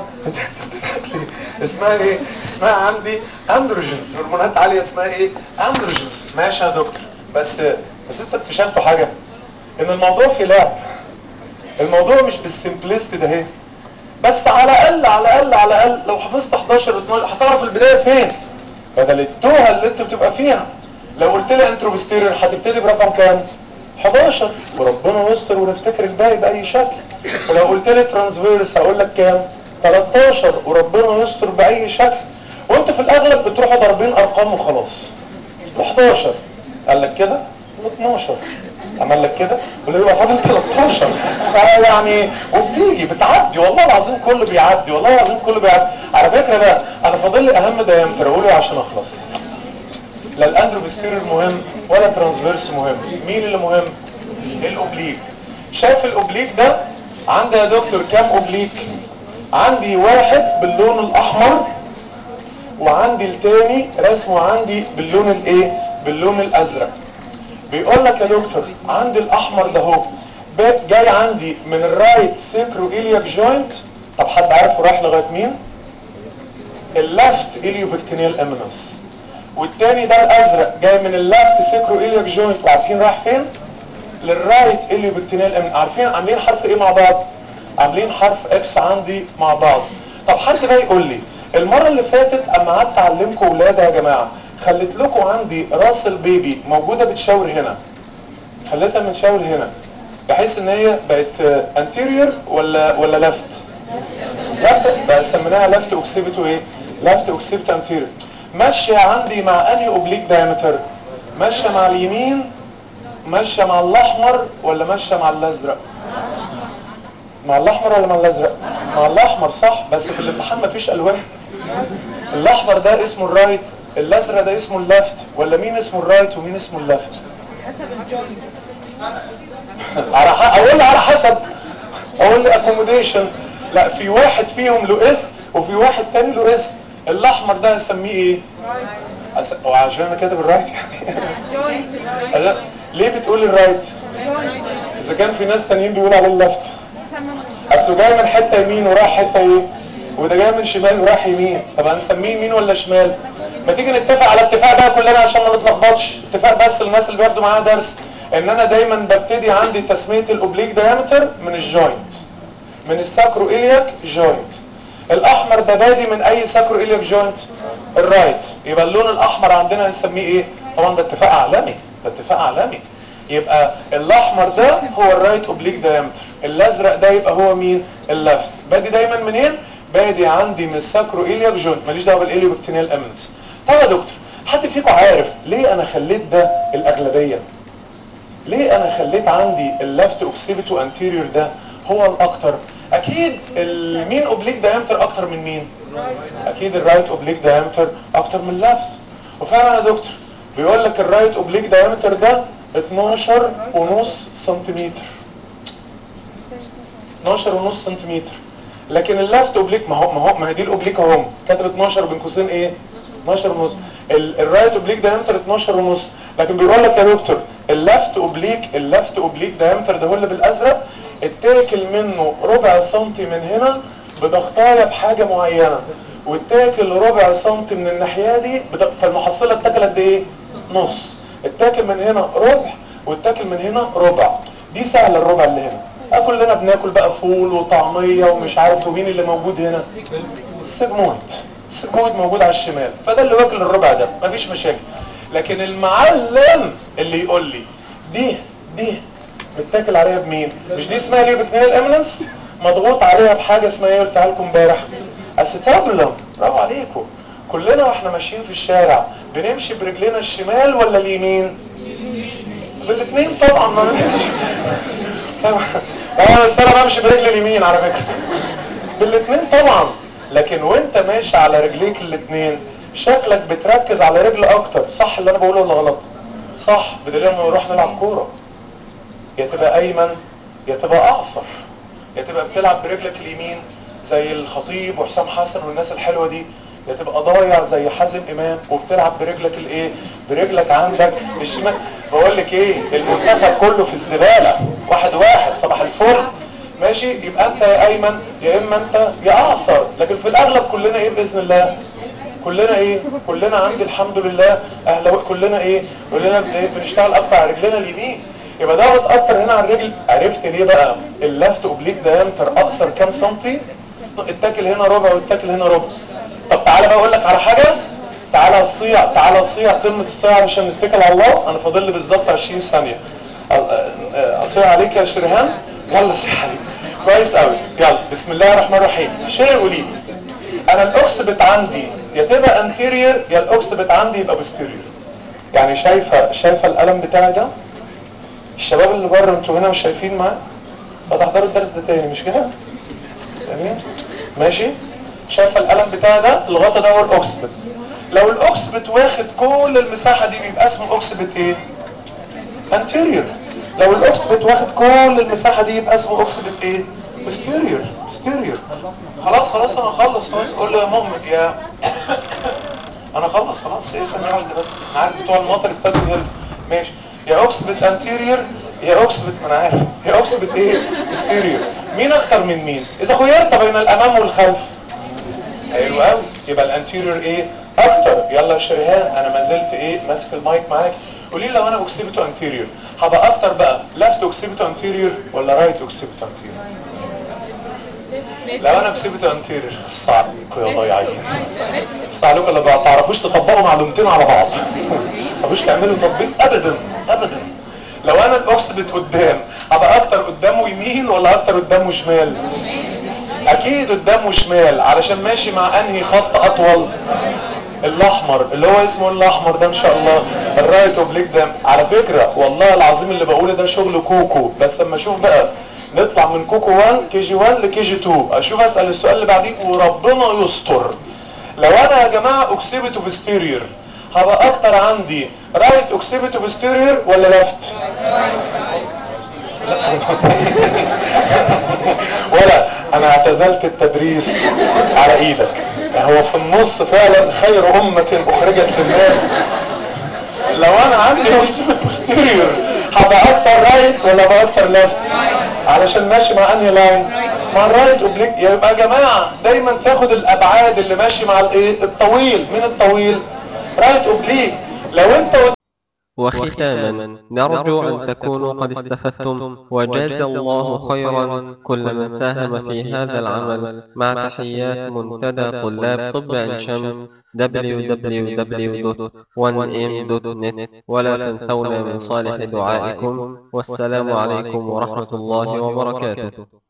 اسمها ايه اسمها عندي اندروجينز هرمونات عاليه اسمها ايه اندروجينز ماشي يا دكتور بس بس انت اكتشفتوا حاجه ان الموضوع في لعب الموضوع مش بالسمبلست ده اهي بس على الاقل على الاقل على الاقل لو حفظت 11 12 هتعرف البدايه فين بدل التوهه اللي انت بتبقى فيها لو قلت لي انتروبستيريور هتبتدي برقم كام 11 وربنا يستر ونفتكر الباقي باي شكل ولو قلت لي ترانسفيرس هقول لك كام 13 وربنا يستر باي شكل وانت في الاغلب بتروحوا ضاربين ارقام وخلاص 11 قال لك كده 12 عمل لك كده واللي يبقى فاضل 13 يعني وبتيجي بتعدي والله العظيم كله بيعدي والله العظيم كله بيعدي على فكره بقى انا فاضل لي اهم دايمتر اقوله عشان اخلص لا الاندروبستيريور مهم ولا ترانسفيرس مهم مين اللي مهم الاوبليك شايف الاوبليك ده عندي يا دكتور كام اوبليك عندي واحد باللون الاحمر وعندي التاني رسمه عندي باللون الايه باللون الازرق بيقول لك يا دكتور عندي الاحمر ده اهو جاي عندي من الرايت سيكرو إلياك جوينت طب حد عارف رايح لغايه مين اللفت إليوبكتينيال امينس والتاني ده الازرق جاي من اللفت سيكرو إلياك جوينت وعارفين رايح فين للرايت إليوبكتينيال امينس عارفين عاملين حرف ايه مع بعض عاملين حرف اكس عندي مع بعض طب حد بقى يقول لي المره اللي فاتت اما قعدت اعلمكم ولاده يا جماعه خليت لكم عندي راس البيبي موجوده بتشاور هنا خليتها بتشاور هنا بحيث ان هي بقت انتيريور ولا ولا لفت لفت بقى سميناها لفت اوكسيبيتو ايه لفت اوكسيبيتو انتيريور ماشيه عندي مع انهي اوبليك دايمتر ماشيه مع اليمين ماشيه مع الاحمر ولا ماشيه مع الازرق مع الاحمر ولا مع الازرق مع الاحمر صح بس في الامتحان مفيش الوان الاحمر ده اسمه الرايت الازرق ده اسمه اللفت ولا مين اسمه الرايت ومين اسمه اللفت على ح... اقول على حسب اقول لي اكوموديشن لا في واحد فيهم له اسم وفي واحد تاني له اسم الاحمر ده هنسميه ايه أس... وعشان انا كاتب الرايت يعني لا ليه بتقول الرايت اذا كان في ناس تانيين بيقولوا عليه اللفت اصله جاي من حته يمين وراح حته ايه وده جاي من شمال وراح يمين طب هنسميه يمين ولا شمال ما تيجي نتفق على اتفاق بقى كلنا عشان ما نتلخبطش اتفاق بس الناس اللي بياخدوا معايا درس ان انا دايما ببتدي عندي تسميه الاوبليك دايمتر من الجوينت من الساكرو إلياك جوينت الاحمر ده بادي من اي ساكرو إلياك جوينت الرايت يبقى اللون الاحمر عندنا هنسميه ايه طبعا ده اتفاق عالمي ده اتفاق عالمي يبقى الاحمر ده هو الرايت اوبليك دايمتر الازرق ده يبقى هو مين اللفت بادي دايما منين بادي عندي من الساكرو إلياك جوينت ماليش دعوه بالإليوبكتينيال امنس طب يا دكتور حد فيكم عارف ليه انا خليت ده الاغلبيه ليه انا خليت عندي اللفت اوكسيبيتو انتيريور ده هو الاكتر اكيد المين اوبليك دايمتر اكتر من مين اكيد الرايت اوبليك دايمتر اكتر من اللفت وفعلا يا دكتور بيقول لك الرايت اوبليك دايمتر ده 12 ونص سنتيمتر 12 ونص سنتيمتر لكن اللفت اوبليك ما هو ما هو ما هي دي الاوبليك اهو كاتب 12 بين قوسين ايه 12 ونص الرايت اوبليك دايمتر 12 ونص لكن بيقول لك يا دكتور اللفت اوبليك اللفت اوبليك دايمتر ده هو اللي بالازرق التاكل منه ربع سنتي من هنا بضغطايه بحاجه معينه واتاكل ربع سنتي من الناحيه دي بت- فالمحصله اتاكل قد ايه نص اتاكل من هنا ربع واتاكل من هنا ربع دي سهله الربع اللي هنا آه كلنا بناكل بقى فول وطعميه ومش عارف ومين اللي موجود هنا السجمويد السجمويد موجود على الشمال فده اللي واكل الربع ده مفيش مشاكل لكن المعلم اللي يقول لي دي دي متاكل عليها بمين مش دي اسمها ليه بكنيل اميننس مضغوط عليها بحاجه اسمها ايه قلتها لكم امبارح اسيتابولم برافو عليكم كلنا واحنا ماشيين في الشارع بنمشي برجلنا الشمال ولا اليمين بالاثنين طبعا ما بنمشي اه بس انا بمشي برجلي اليمين على فكره بالاثنين طبعا لكن وانت ماشي على رجليك الاثنين شكلك بتركز على رجل اكتر صح اللي انا بقوله ولا غلط صح بدليل لما نروح نلعب كوره يا تبقى ايمن يا تبقى اعصر يا تبقى بتلعب برجلك اليمين زي الخطيب وحسام حسن والناس الحلوه دي يا تبقى ضايع زي حازم امام وبتلعب برجلك الايه برجلك عندك الشمال بقول لك ايه المنتخب كله في الزباله واحد واحد صباح الفل ماشي يبقى انت يا ايمن يا اما انت يا اعصر لكن في الاغلب كلنا ايه باذن الله كلنا ايه كلنا عندي الحمد لله اهلاوي كلنا ايه كلنا بن- إيه؟ بنشتغل اكتر على رجلنا اليمين يبقى ضغط اكتر هنا على الرجل عرفت ليه بقى اللفت اوبليك دايمتر اقصر كام سنتي التاكل هنا ربع والتاكل هنا ربع طب تعالى بقى اقول لك على حاجه تعالى الصيع تعالى الصيع قمه الصيع عشان نتكل على الله انا فاضل لي بالظبط 20 ثانيه أ- أ- اصيع عليك يا شريهان يلا صيع عليك كويس قوي يلا بسم الله الرحمن الرحيم شير قولي لي. انا الاوكسبت عندي يا تبقى انتيرير يا الاوكسبت عندي يبقى بوستيرير يعني شايفه شايفه القلم بتاعي ده الشباب اللي بره انتوا هنا مش شايفين معايا هتحضروا الدرس ده تاني مش كده تمام ماشي شايفه القلم بتاعي ده الغطا ده هو الاوكسبت لو الاوكسبت واخد كل المساحه دي بيبقى اسمه اوكسبت ايه anterior لو الاوكسبت واخد كل المساحه دي يبقى اسمه اوكسبت ايه posterior posterior خلاص خلاص انا هخلص خلاص قول له يا مؤمن يا انا خلص خلاص هي ثانيه واحده بس انا عارف بتوع المطر ابتدوا يهلوا ماشي يا اوكسبت انتيريور يا اوكسبت ما انا عارف يا اوكسبت ايه posterior مين اكتر من مين اذا خيرت بين الامام والخلف حلو قوي يبقى الانتيريور ايه اكتر يلا يا شريهان انا ما زلت ايه ماسك المايك معاك قولي لي لو انا اوكسيبيتو انتيريور هبقى اكتر بقى لفت اوكسيبيتو انتيريور ولا رايت اوكسيبيتو انتيريور لو انا اوكسيبيتو انتيريور صعب عليكم يا ضايعين صعب عليكم ولا ما تعرفوش تطبقوا معلومتين على بعض ما تعرفوش تعملوا تطبيق ابدا ابدا لو انا الاوكسيبيت قدام هبقى اكتر قدامه يمين ولا اكتر قدامه شمال اكيد قدامه شمال علشان ماشي مع انهي خط اطول الاحمر اللي هو اسمه الاحمر ده ان شاء الله الرايت اوبليك ده على فكره والله العظيم اللي بقوله ده شغل كوكو بس اما اشوف بقى نطلع من كوكو 1 كي جي 1 لكي جي 2 اشوف اسال السؤال اللي بعديه وربنا يستر لو انا يا جماعه اوكسيبيتو بوستيريور هبقى اكتر عندي رايت اوكسيبيتو بوستيريور ولا ليفت ولا انا اعتزلت التدريس على ايدك هو في النص فعلا خير امة اخرجت للناس لو انا عندي بوستيريور هبقى اكتر رايت ولا هبقى اكتر ليفت علشان ماشي مع انهي لاين مع الرايت اوبليك يبقى يا جماعه دايما تاخد الابعاد اللي ماشي مع الايه الطويل مين الطويل رايت اوبليك لو انت وختاما نرجو أن تكونوا قد استفدتم وجاز الله خيرا كل من ساهم في هذا العمل مع تحيات منتدى طلاب طب عين شمس www.1m.net ولا تنسونا من صالح دعائكم والسلام عليكم ورحمة الله وبركاته